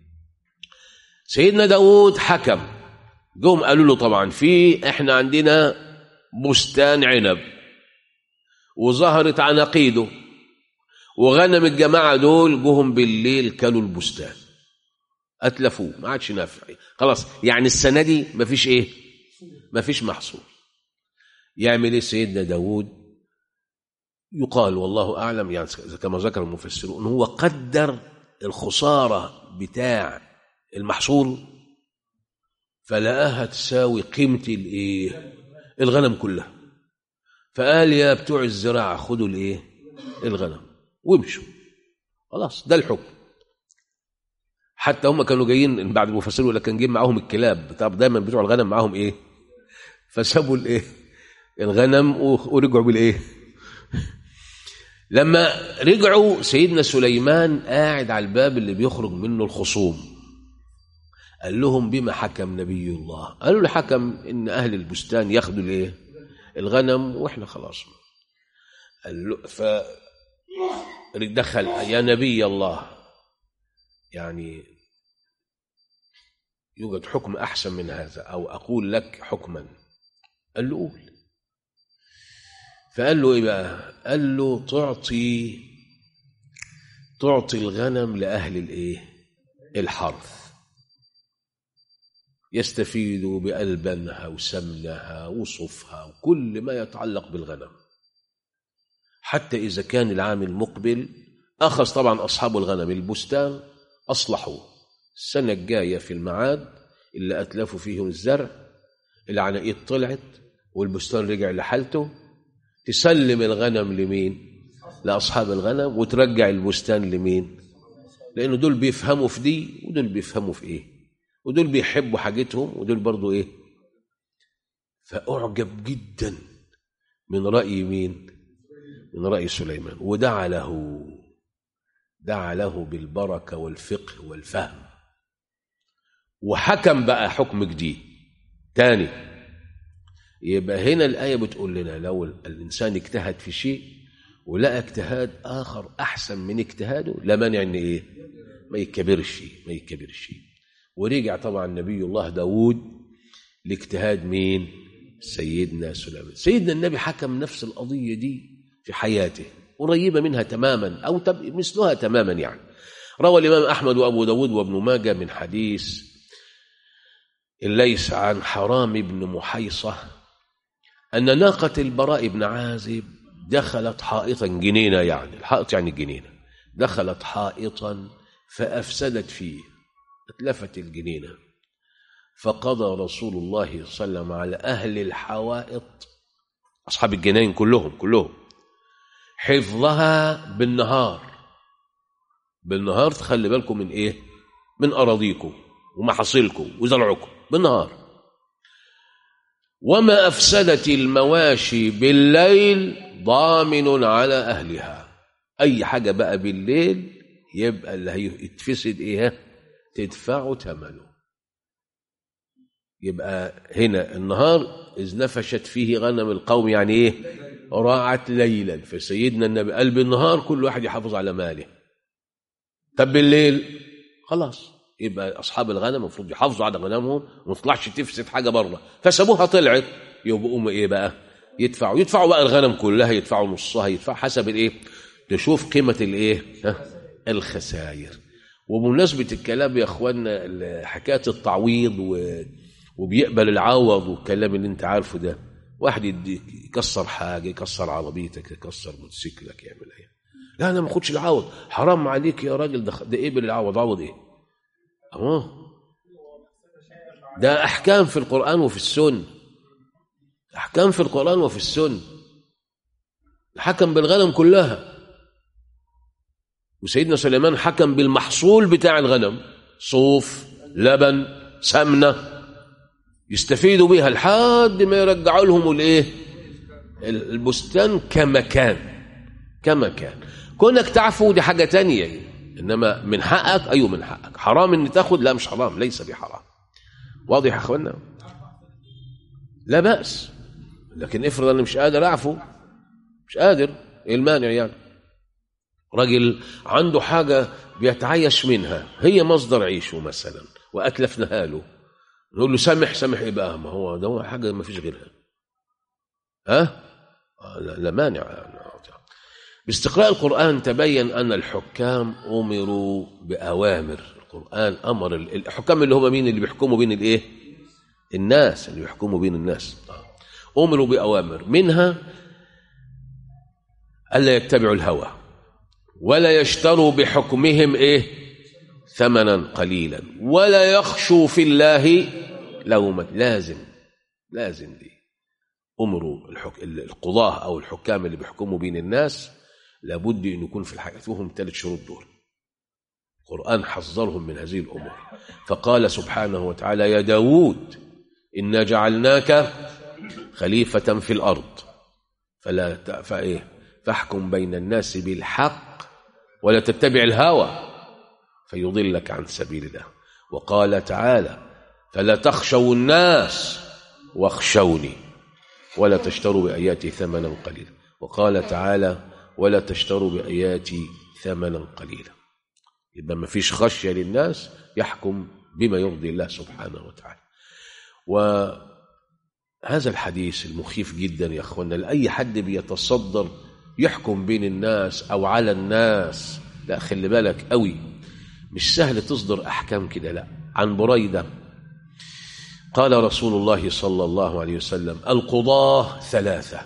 سيدنا داود حكم جم قالوا له طبعا في احنا عندنا بستان عنب وظهرت عناقيده وغنم الجماعه دول جهم بالليل كلوا البستان اتلفوه ما عادش نافع خلاص يعني السنه دي ما فيش ايه ما فيش محصول يعمل ايه سيدنا داود يقال والله اعلم يعني كما ذكر المفسرون هو قدر الخساره بتاع المحصول فلقاها تساوي قيمه الايه الغنم كلها فقال يا بتوع الزراعه خدوا الايه الغنم وامشوا خلاص ده الحكم حتى هم كانوا جايين بعد المفسرين ولا كان جايين معاهم الكلاب طب دايما بتوع الغنم معاهم ايه فسابوا الايه الغنم ورجعوا بالايه لما رجعوا سيدنا سليمان قاعد على الباب اللي بيخرج منه الخصوم قال لهم بما حكم نبي الله قالوا له حكم ان اهل البستان ياخدوا الايه الغنم واحنا خلاص قال له ف دخل يا نبي الله يعني يوجد حكم احسن من هذا او اقول لك حكما قال له قول فقال له ايه بقى قال له تعطي تعطي الغنم لاهل الايه الحرث يستفيدوا بألبنها وسمنها وصفها وكل ما يتعلق بالغنم حتى إذا كان العام المقبل أخذ طبعا أصحاب الغنم البستان أصلحوا السنة الجاية في المعاد اللي أتلفوا فيهم الزرع العناقيد طلعت والبستان رجع لحالته تسلم الغنم لمين لأصحاب الغنم وترجع البستان لمين لأنه دول بيفهموا في دي ودول بيفهموا في إيه ودول بيحبوا حاجتهم ودول برضو إيه فأعجب جدا من رأي مين من رأي سليمان ودعا له دعا له بالبركة والفقه والفهم وحكم بقى حكم جديد تاني يبقى هنا الآية بتقول لنا لو الإنسان اجتهد في شيء ولقى اجتهاد آخر أحسن من اجتهاده لا مانع إن إيه ما يكبرش ما يكبرش ورجع طبعا نبي الله داود لاجتهاد مين سيدنا سليمان سيدنا النبي حكم نفس القضية دي في حياته قريبة منها تماما أو مثلها تماما يعني روى الإمام أحمد وأبو داود وابن ماجه من حديث ليس عن حرام بن محيصة أن ناقة البراء بن عازب دخلت حائطا جنينة يعني الحائط يعني الجنينة دخلت حائطا فأفسدت فيه اتلفت الجنينة فقضى رسول الله صلى الله عليه وسلم على أهل الحوائط أصحاب الجناين كلهم كلهم حفظها بالنهار بالنهار تخلي بالكم من إيه من أراضيكم ومحاصيلكم وزرعكم بالنهار وما أفسدت المواشي بالليل ضامن على أهلها أي حاجة بقى بالليل يبقى اللي هيتفسد إيه تدفعوا ثمنه يبقى هنا النهار إذ نفشت فيه غنم القوم يعني إيه راعت ليلا فسيدنا النبي قال بالنهار كل واحد يحافظ على ماله طب بالليل خلاص يبقى أصحاب الغنم المفروض يحافظوا على غنمهم وما تطلعش تفسد حاجة بره فسابوها طلعت يبقوا إيه بقى يدفعوا يدفعوا بقى الغنم كلها يدفعوا نصها يدفعوا حسب الإيه تشوف قيمة الإيه الخسائر وبمناسبة الكلام يا اخوانا حكاية التعويض و... وبيقبل العوض والكلام اللي انت عارفه ده واحد يديك يكسر حاجة يكسر عربيتك يكسر موتوسيكلك يعمل ايه لا انا ما اخدش العوض حرام عليك يا راجل ده ده ايه بالعوض عوض ايه اه ده احكام في القرآن وفي السنة احكام في القرآن وفي السنة حكم بالغنم كلها وسيدنا سليمان حكم بالمحصول بتاع الغنم صوف لبن سمنة يستفيدوا بيها لحد ما يرجعوا لهم الايه البستان كما كان كما كان كونك تعفو دي حاجة تانية إنما من حقك أيوه من حقك حرام إن تاخد لا مش حرام ليس بحرام واضح يا أخوانا لا بأس لكن افرض أنا مش قادر أعفو مش قادر إيه المانع يعني راجل عنده حاجة بيتعايش منها هي مصدر عيشه مثلا وأتلفناها له نقول له سامح سامح إيه بقى ما هو ده حاجة ما فيش غيرها ها لا, لا مانع باستقراء القرآن تبين أن الحكام أمروا بأوامر القرآن أمر الحكام اللي هم مين اللي بيحكموا بين الإيه الناس اللي بيحكموا بين الناس أمروا بأوامر منها ألا يتبعوا الهوى ولا يشتروا بحكمهم إيه ثمنا قليلا ولا يخشوا في الله لومة لازم لازم دي أمروا الحك... القضاة أو الحكام اللي بيحكموا بين الناس لابد أن يكون في الحياة فيهم ثلاث شروط دول القرآن حذرهم من هذه الأمور فقال سبحانه وتعالى يا داود إنا جعلناك خليفة في الأرض فلا ت- فإيه فاحكم بين الناس بالحق ولا تتبع الهوى فيضلك عن سبيل الله وقال تعالى فلا تخشوا الناس واخشوني ولا تشتروا بآياتي ثمنا قليلا وقال تعالى ولا تشتروا بآياتي ثمنا قليلا يبقى ما فيش خشية للناس يحكم بما يرضي الله سبحانه وتعالى وهذا الحديث المخيف جدا يا أخوانا لأي حد بيتصدر يحكم بين الناس أو على الناس لا خلي بالك قوي مش سهل تصدر أحكام كده لا عن بريدة قال رسول الله صلى الله عليه وسلم القضاة ثلاثة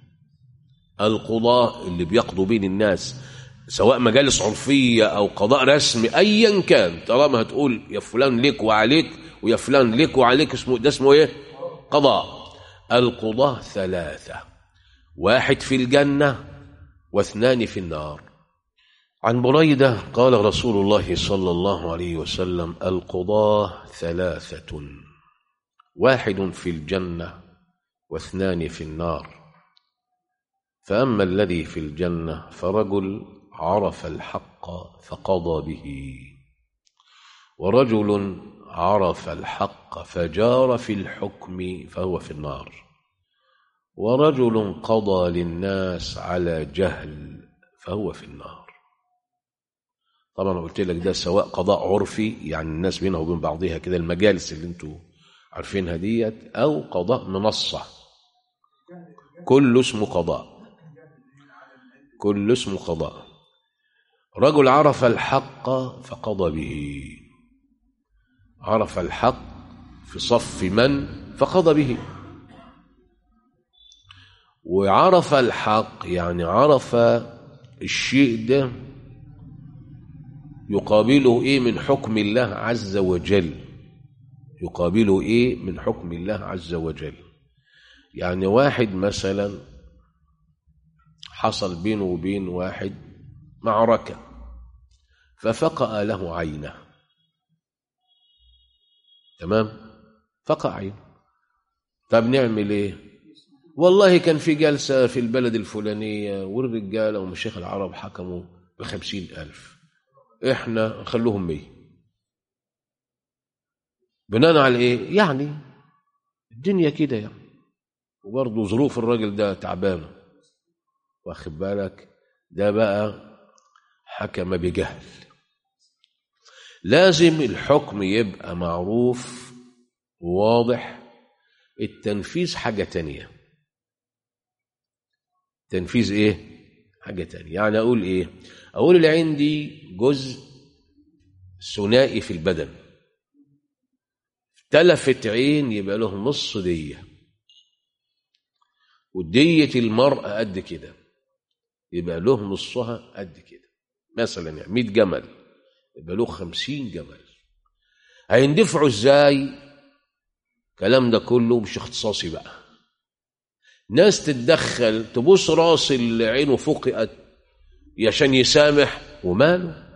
القضاة اللي بيقضوا بين الناس سواء مجالس عرفية أو قضاء رسمي أيا كان طالما هتقول يا فلان لك وعليك ويا فلان لك وعليك اسمه ده اسمه إيه؟ قضاء القضاة ثلاثة واحد في الجنة واثنان في النار عن بريدة قال رسول الله صلى الله عليه وسلم القضاة ثلاثة واحد في الجنة واثنان في النار فأما الذي في الجنة فرجل عرف الحق فقضى به ورجل عرف الحق فجار في الحكم فهو في النار ورجل قضى للناس على جهل فهو في النار طبعا قلت لك ده سواء قضاء عرفي يعني الناس بينها وبين بعضها كده المجالس اللي انتوا عارفينها ديت او قضاء منصه كله اسمه قضاء كل اسمه قضاء رجل عرف الحق فقضى به عرف الحق في صف من فقضى به وعرف الحق يعني عرف الشيء ده يقابله ايه من حكم الله عز وجل يقابله ايه من حكم الله عز وجل يعني واحد مثلا حصل بينه وبين واحد معركة ففقأ له عينه تمام فقأ عينه طب نعمل ايه والله كان في جلسة في البلد الفلانية والرجالة ومشايخ العرب حكموا بخمسين ألف احنا نخلوهم مية بناء على ايه يعني الدنيا كده يعني وبرضه ظروف الراجل ده تعبانه واخد بالك ده بقى حكم بجهل لازم الحكم يبقى معروف وواضح التنفيذ حاجة تانية تنفيذ ايه حاجة تانية يعني اقول ايه اقول اللي عندي جزء ثنائي في البدن تلفت عين يبقى له نص دية ودية المرأة قد كده يبقى له نصها قد كده مثلا يعني 100 جمل يبقى له 50 جمل هيندفعوا ازاي الكلام ده كله مش اختصاصي بقى ناس تتدخل تبص راس اللي عينه فقئت عشان يسامح وماله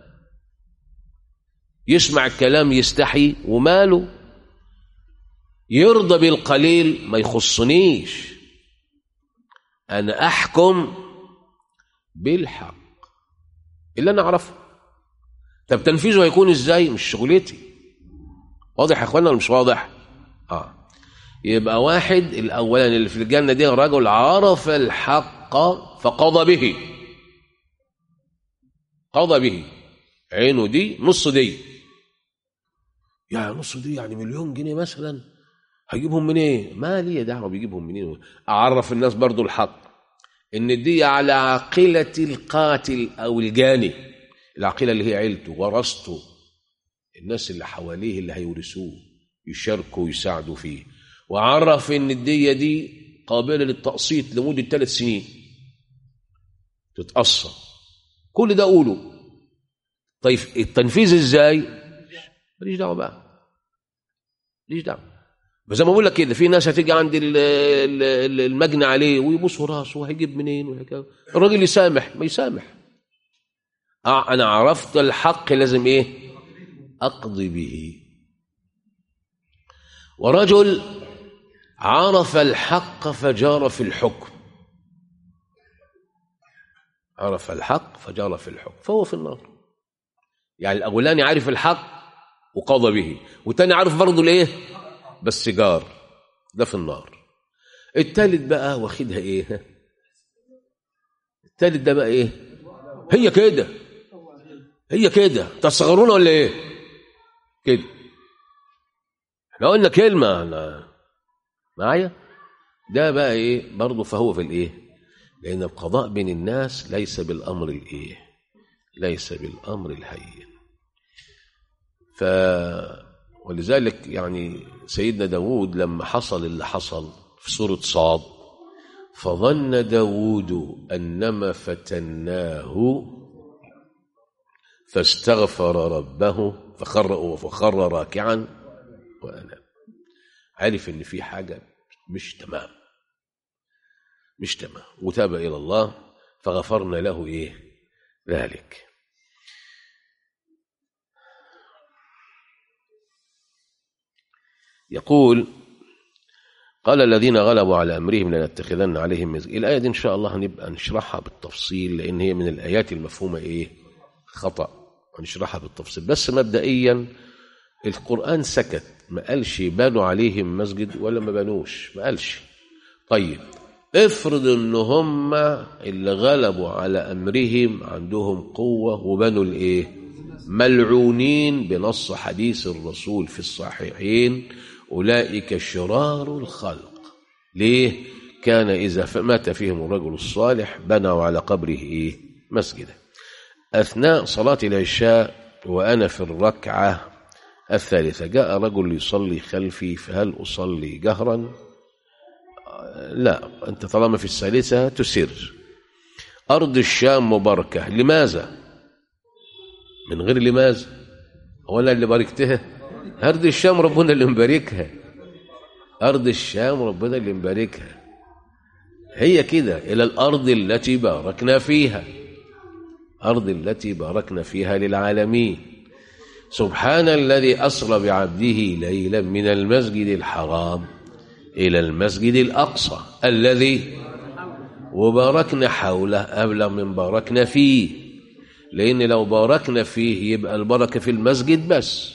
يسمع الكلام يستحي وماله يرضى بالقليل ما يخصنيش انا احكم بالحق اللي انا اعرفه طب تنفيذه هيكون ازاي مش شغلتي واضح يا اخوانا ولا مش واضح اه يبقى واحد الاولاني اللي في الجنه دي رجل عرف الحق فقضى به قضى به عينه دي نص دي يعني نص دي يعني مليون جنيه مثلا هجيبهم منين إيه؟ ما لي دعوه بيجيبهم منين اعرف الناس برضو الحق ان دي على عاقله القاتل او الجاني العاقله اللي هي عيلته ورثته الناس اللي حواليه اللي هيورثوه يشاركوا ويساعدوا فيه وعرف ان الديه دي قابله للتقسيط لمده ثلاث سنين تتقسط كل ده قوله طيب التنفيذ ازاي ماليش دعوه بقى ماليش دعوه بس زي ما بقول لك كده في ناس هتيجي عند المجني عليه ويبصوا راسه وهيجيب منين وهكذا الراجل يسامح ما يسامح آه، انا عرفت الحق لازم ايه اقضي به ورجل عرف الحق فجار في الحكم عرف الحق فجار في الحكم فهو في النار يعني الاولاني عارف الحق وقضى به والتاني عارف برضه الايه بس جار ده في النار التالت بقى واخدها ايه التالت ده بقى ايه هي كده هي كده تصغرون ولا ايه كده احنا قلنا كلمه أنا معايا ده بقى ايه برضه فهو في الايه لان القضاء بين الناس ليس بالامر الايه ليس بالامر الهين ف ولذلك يعني سيدنا داود لما حصل اللي حصل في سورة صاد فظن داود أنما فتناه فاستغفر ربه فخر فخر راكعا وأنام عرف إن في حاجة مش تمام مش تمام وتاب إلى الله فغفرنا له إيه ذلك يقول قال الذين غلبوا على أمرهم لنتخذن عليهم مسجد الآية دي إن شاء الله هنبقى نشرحها بالتفصيل لأن هي من الآيات المفهومة إيه خطأ هنشرحها بالتفصيل بس مبدئيا القرآن سكت ما قالش بنوا عليهم مسجد ولا ما بنوش ما قالش طيب افرض ان هم اللي غلبوا على امرهم عندهم قوه وبنوا الايه ملعونين بنص حديث الرسول في الصحيحين اولئك شرار الخلق ليه كان اذا مات فيهم الرجل الصالح بنوا على قبره ايه مسجدا اثناء صلاه العشاء وانا في الركعه الثالثه جاء رجل يصلي خلفي فهل اصلي جهرا لا أنت طالما في الثالثة تسر أرض الشام مباركة لماذا من غير لماذا هو أنا اللي باركتها أرض الشام ربنا اللي مباركها أرض الشام ربنا اللي مباركها هي كده إلى الأرض التي باركنا فيها أرض التي باركنا فيها للعالمين سبحان الذي أسرى بعبده ليلا من المسجد الحرام إلى المسجد الأقصى الذي وباركنا حوله قبل من باركنا فيه لأن لو باركنا فيه يبقى البركة في المسجد بس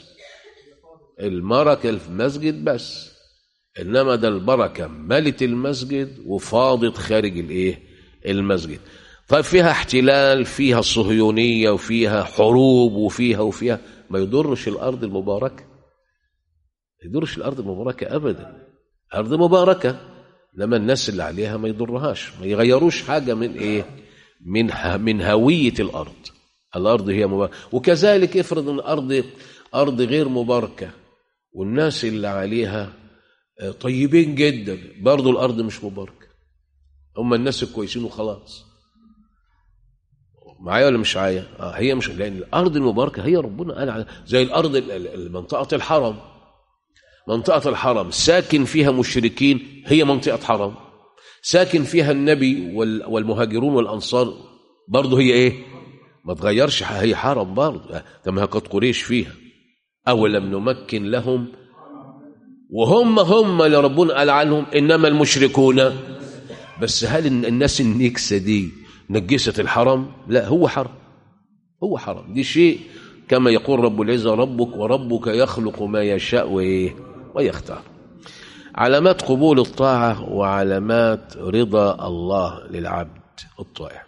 البركة في المسجد بس إنما ده البركة ملت المسجد وفاضت خارج الإيه المسجد طيب فيها احتلال فيها صهيونية وفيها حروب وفيها وفيها ما يضرش الأرض المباركة ما يضرش الأرض المباركة أبداً أرض مباركة لما الناس اللي عليها ما يضرهاش ما يغيروش حاجة من إيه من من هوية الأرض الأرض هي مباركة وكذلك افرض أن أرض أرض غير مباركة والناس اللي عليها طيبين جدا برضو الأرض مش مباركة هم الناس الكويسين وخلاص معايا ولا مش معايا؟ آه هي مش لأن الأرض المباركة هي ربنا قال على زي الأرض منطقة الحرم منطقة الحرم ساكن فيها مشركين هي منطقة حرم ساكن فيها النبي والمهاجرون والأنصار برضه هي إيه ما تغيرش هي حرم برضه كما قد قريش فيها أولم نمكن لهم وهم هم اللي ربنا قال عنهم إنما المشركون بس هل الناس النكسة دي نجست الحرم لا هو حرم هو حرم دي شيء كما يقول رب العزة ربك وربك يخلق ما يشاء وإيه ويختار علامات قبول الطاعة وعلامات رضا الله للعبد الطائع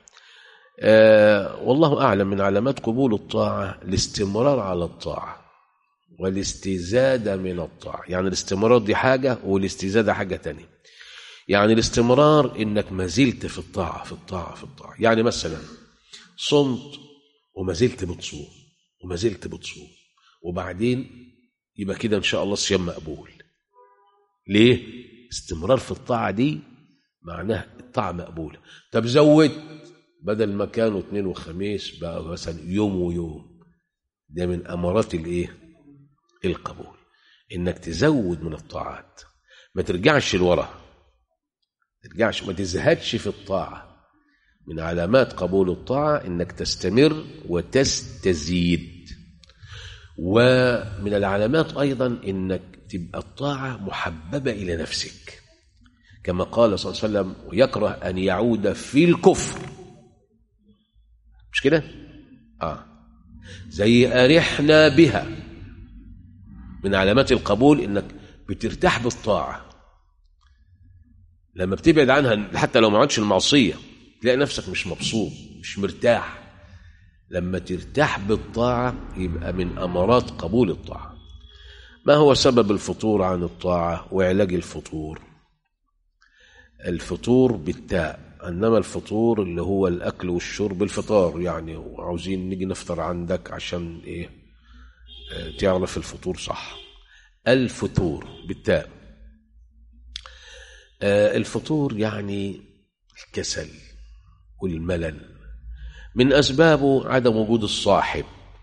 آه والله أعلم من علامات قبول الطاعة الاستمرار على الطاعة والاستزادة من الطاعة يعني الاستمرار دي حاجة والاستزادة حاجة تانية يعني الاستمرار انك ما زلت في الطاعة في الطاعة في الطاعة يعني مثلا صمت وما زلت بتصوم وما زلت بتصوم وبعدين يبقى كده ان شاء الله الصيام مقبول ليه استمرار في الطاعه دي معناه الطاعه مقبوله طب زود بدل ما كانوا اثنين وخميس بقى مثلا يوم ويوم ده من امارات الايه القبول انك تزود من الطاعات ما ترجعش لورا ترجعش ما تزهدش في الطاعه من علامات قبول الطاعة إنك تستمر وتستزيد ومن العلامات أيضا إنك تبقى الطاعة محببة إلى نفسك كما قال صلى الله عليه وسلم ويكره أن يعود في الكفر مش كده؟ آه زي أرحنا بها من علامات القبول إنك بترتاح بالطاعة لما بتبعد عنها حتى لو ما عادش المعصية تلاقي نفسك مش مبسوط مش مرتاح لما ترتاح بالطاعة يبقى من أمارات قبول الطاعة ما هو سبب الفطور عن الطاعة وعلاج الفطور الفطور بالتاء انما الفطور اللي هو الاكل والشرب الفطار يعني وعاوزين نيجي نفطر عندك عشان ايه آه تعرف الفطور صح الفطور بالتاء آه الفطور يعني الكسل والملل من اسبابه عدم وجود الصاحب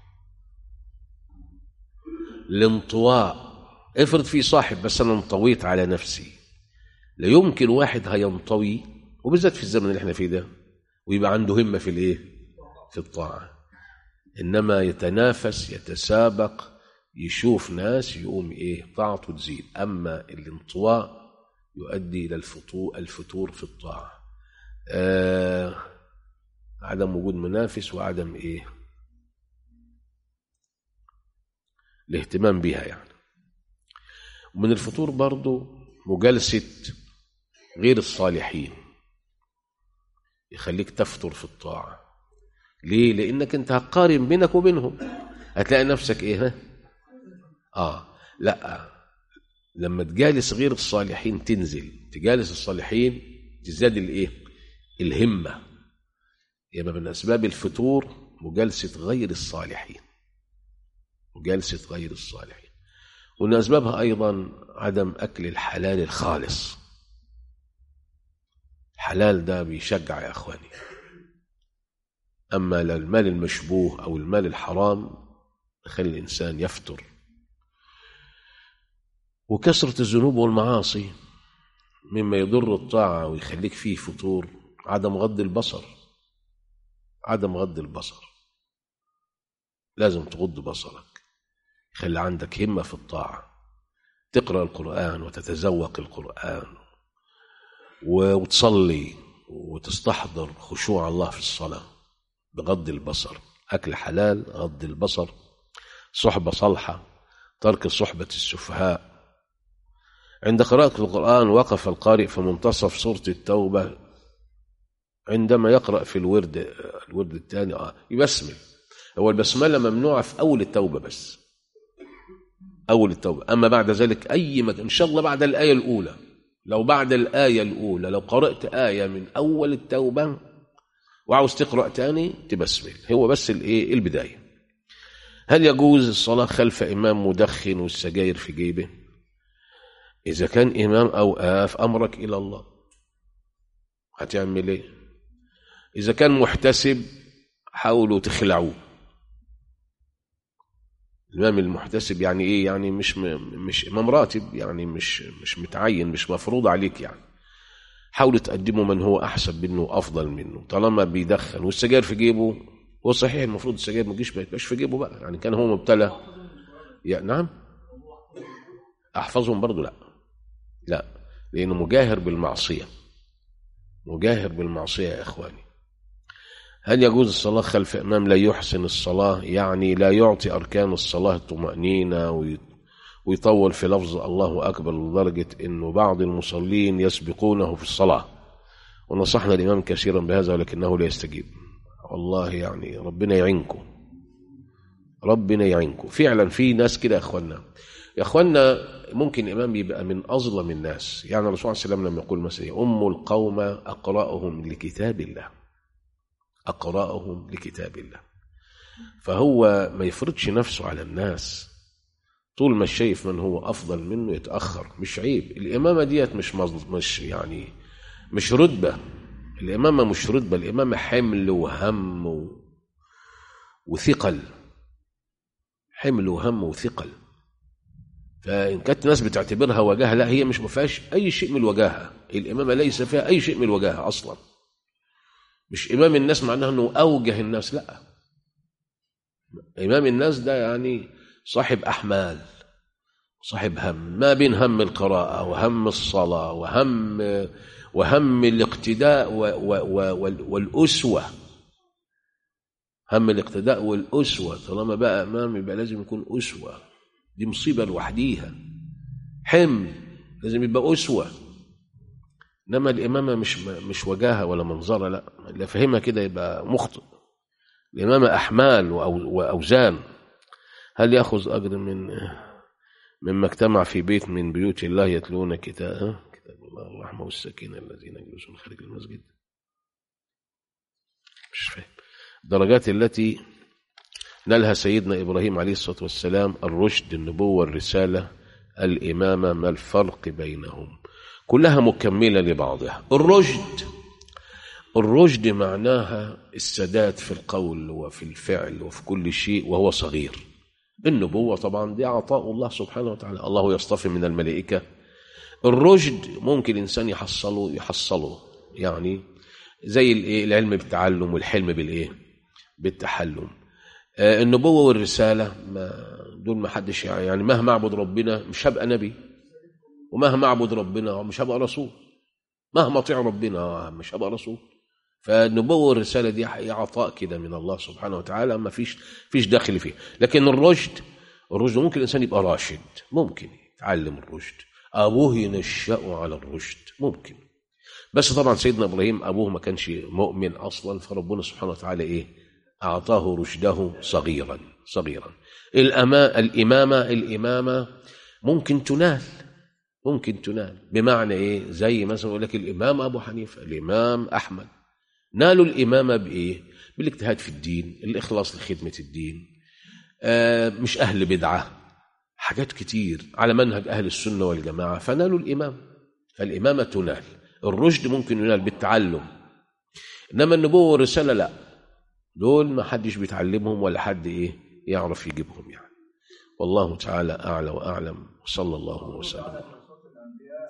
الانطواء افرض في صاحب بس انا انطويت على نفسي لا يمكن واحد هينطوي وبالذات في الزمن اللي احنا فيه ده ويبقى عنده همه في الايه في الطاعه انما يتنافس يتسابق يشوف ناس يقوم ايه طاعته تزيد اما الانطواء يؤدي الى الفطور الفتور في الطاعه آه عدم وجود منافس وعدم ايه الاهتمام بها يعني ومن الفطور برضو مجالسه غير الصالحين يخليك تفتر في الطاعة ليه؟ لأنك أنت هتقارن بينك وبينهم هتلاقي نفسك إيه ها؟ آه لا لما تجالس غير الصالحين تنزل تجالس الصالحين تزداد الإيه؟ الهمة يبقى من أسباب الفتور مجالسة غير الصالحين مجالسة غير الصالحين ومن أسبابها أيضا عدم أكل الحلال الخالص الحلال ده بيشجع يا اخواني اما المال المشبوه او المال الحرام يخلي الانسان يفتر وكثره الذنوب والمعاصي مما يضر الطاعه ويخليك فيه فتور عدم غض البصر عدم غض البصر لازم تغض بصرك يخلي عندك همه في الطاعه تقرا القران وتتذوق القران وتصلي وتستحضر خشوع الله في الصلاة بغض البصر أكل حلال غض البصر صحبة صالحة ترك صحبة السفهاء عند قراءة القرآن وقف القارئ في منتصف سورة التوبة عندما يقرأ في الورد الورد الثاني آه يبسمل هو البسملة ممنوعة في أول التوبة بس أول التوبة أما بعد ذلك أي مكان إن شاء الله بعد الآية الأولى لو بعد الآية الأولى لو قرأت آية من أول التوبة وعاوز تقرأ تاني تبسمل هو بس الإيه البداية هل يجوز الصلاة خلف إمام مدخن والسجاير في جيبه إذا كان إمام أو آف أمرك إلى الله هتعمل إيه إذا كان محتسب حاولوا تخلعوه الإمام المحتسب يعني إيه يعني مش م... مش إمام راتب يعني مش مش متعين مش مفروض عليك يعني حاولوا تقدموا من هو أحسن منه وأفضل منه طالما بيدخن والسجاير في جيبه هو صحيح المفروض السجاير ما تجيش ما يبقاش في جيبه بقى يعني كان هو مبتلى يعني نعم أحفظهم برضه لا لا لأنه مجاهر بالمعصية مجاهر بالمعصية يا إخواني هل يجوز الصلاة خلف إمام لا يحسن الصلاة يعني لا يعطي أركان الصلاة الطمأنينة ويطول في لفظ الله أكبر لدرجة أنه بعض المصلين يسبقونه في الصلاة ونصحنا الإمام كثيرا بهذا ولكنه لا يستجيب والله يعني ربنا يعينكم ربنا يعينكم فعلا في ناس كده يا أخوانا يا أخوانا ممكن إمام يبقى من أظلم الناس يعني الرسول صلى الله عليه وسلم لما يقول مثلا أم القوم أقرأهم لكتاب الله أقرأهم لكتاب الله فهو ما يفرضش نفسه على الناس طول ما شايف من هو أفضل منه يتأخر مش عيب الإمامة ديت مش مش يعني مش رتبة الإمامة مش رتبة الإمامة حمل وهم و... وثقل حمل وهم وثقل فإن كانت الناس بتعتبرها وجاهة لا هي مش ما فيهاش أي شيء من الوجاهة الإمامة ليس فيها أي شيء من الوجاهة أصلا مش إمام الناس معناه أنه أوجه الناس لا إمام الناس ده يعني صاحب أحمال صاحب هم ما بين هم القراءة وهم الصلاة وهم وهم الاقتداء و و و والأسوة هم الاقتداء والأسوة طالما بقى إمام يبقى لازم يكون أسوة دي مصيبة لوحديها حمل لازم يبقى أسوة إنما الإمامة مش مش وجاهة ولا منظرة لا اللي فهمها كده يبقى مخطئ الإمامة أحمال وأوزان هل يأخذ أجر من مما اجتمع في بيت من بيوت الله يتلون كتاب كتاب الله الرحمة والسكينة الذين يجلسون خارج المسجد مش فاهم الدرجات التي نالها سيدنا إبراهيم عليه الصلاة والسلام الرشد النبوة الرسالة الإمامة ما الفرق بينهم كلها مكملة لبعضها الرشد الرشد معناها السداد في القول وفي الفعل وفي كل شيء وهو صغير النبوة طبعا دي عطاء الله سبحانه وتعالى الله يصطفي من الملائكة الرشد ممكن إنسان يحصله يحصله يعني زي العلم بالتعلم والحلم بالإيه بالتحلم آه النبوة والرسالة ما دول ما حدش يعني مهما أعبد ربنا مش هبقى نبي ومهما أعبد ربنا مش هبقى رسول مهما أطيع ربنا مش هبقى رسول فالنبوة والرسالة دي عطاء كده من الله سبحانه وتعالى ما فيش فيش داخل فيه لكن الرشد الرشد ممكن الإنسان يبقى راشد ممكن يتعلم الرشد أبوه ينشأ على الرشد ممكن بس طبعا سيدنا إبراهيم أبوه ما كانش مؤمن أصلا فربنا سبحانه وتعالى إيه أعطاه رشده صغيرا صغيرا الأما الإمامة الإمامة ممكن تنال ممكن تنال بمعنى إيه زي مثلا يقول لك الإمام أبو حنيفة الإمام أحمد نالوا الإمامة بإيه بالاجتهاد في الدين الإخلاص لخدمة الدين آه مش أهل بدعة حاجات كتير على منهج أهل السنة والجماعة فنالوا الإمام فالإمامة تنال الرشد ممكن ينال بالتعلم إنما النبوة والرسالة لا دول ما حدش بيتعلمهم ولا حد إيه يعرف يجيبهم يعني والله تعالى أعلى وأعلم وصلى الله وسلم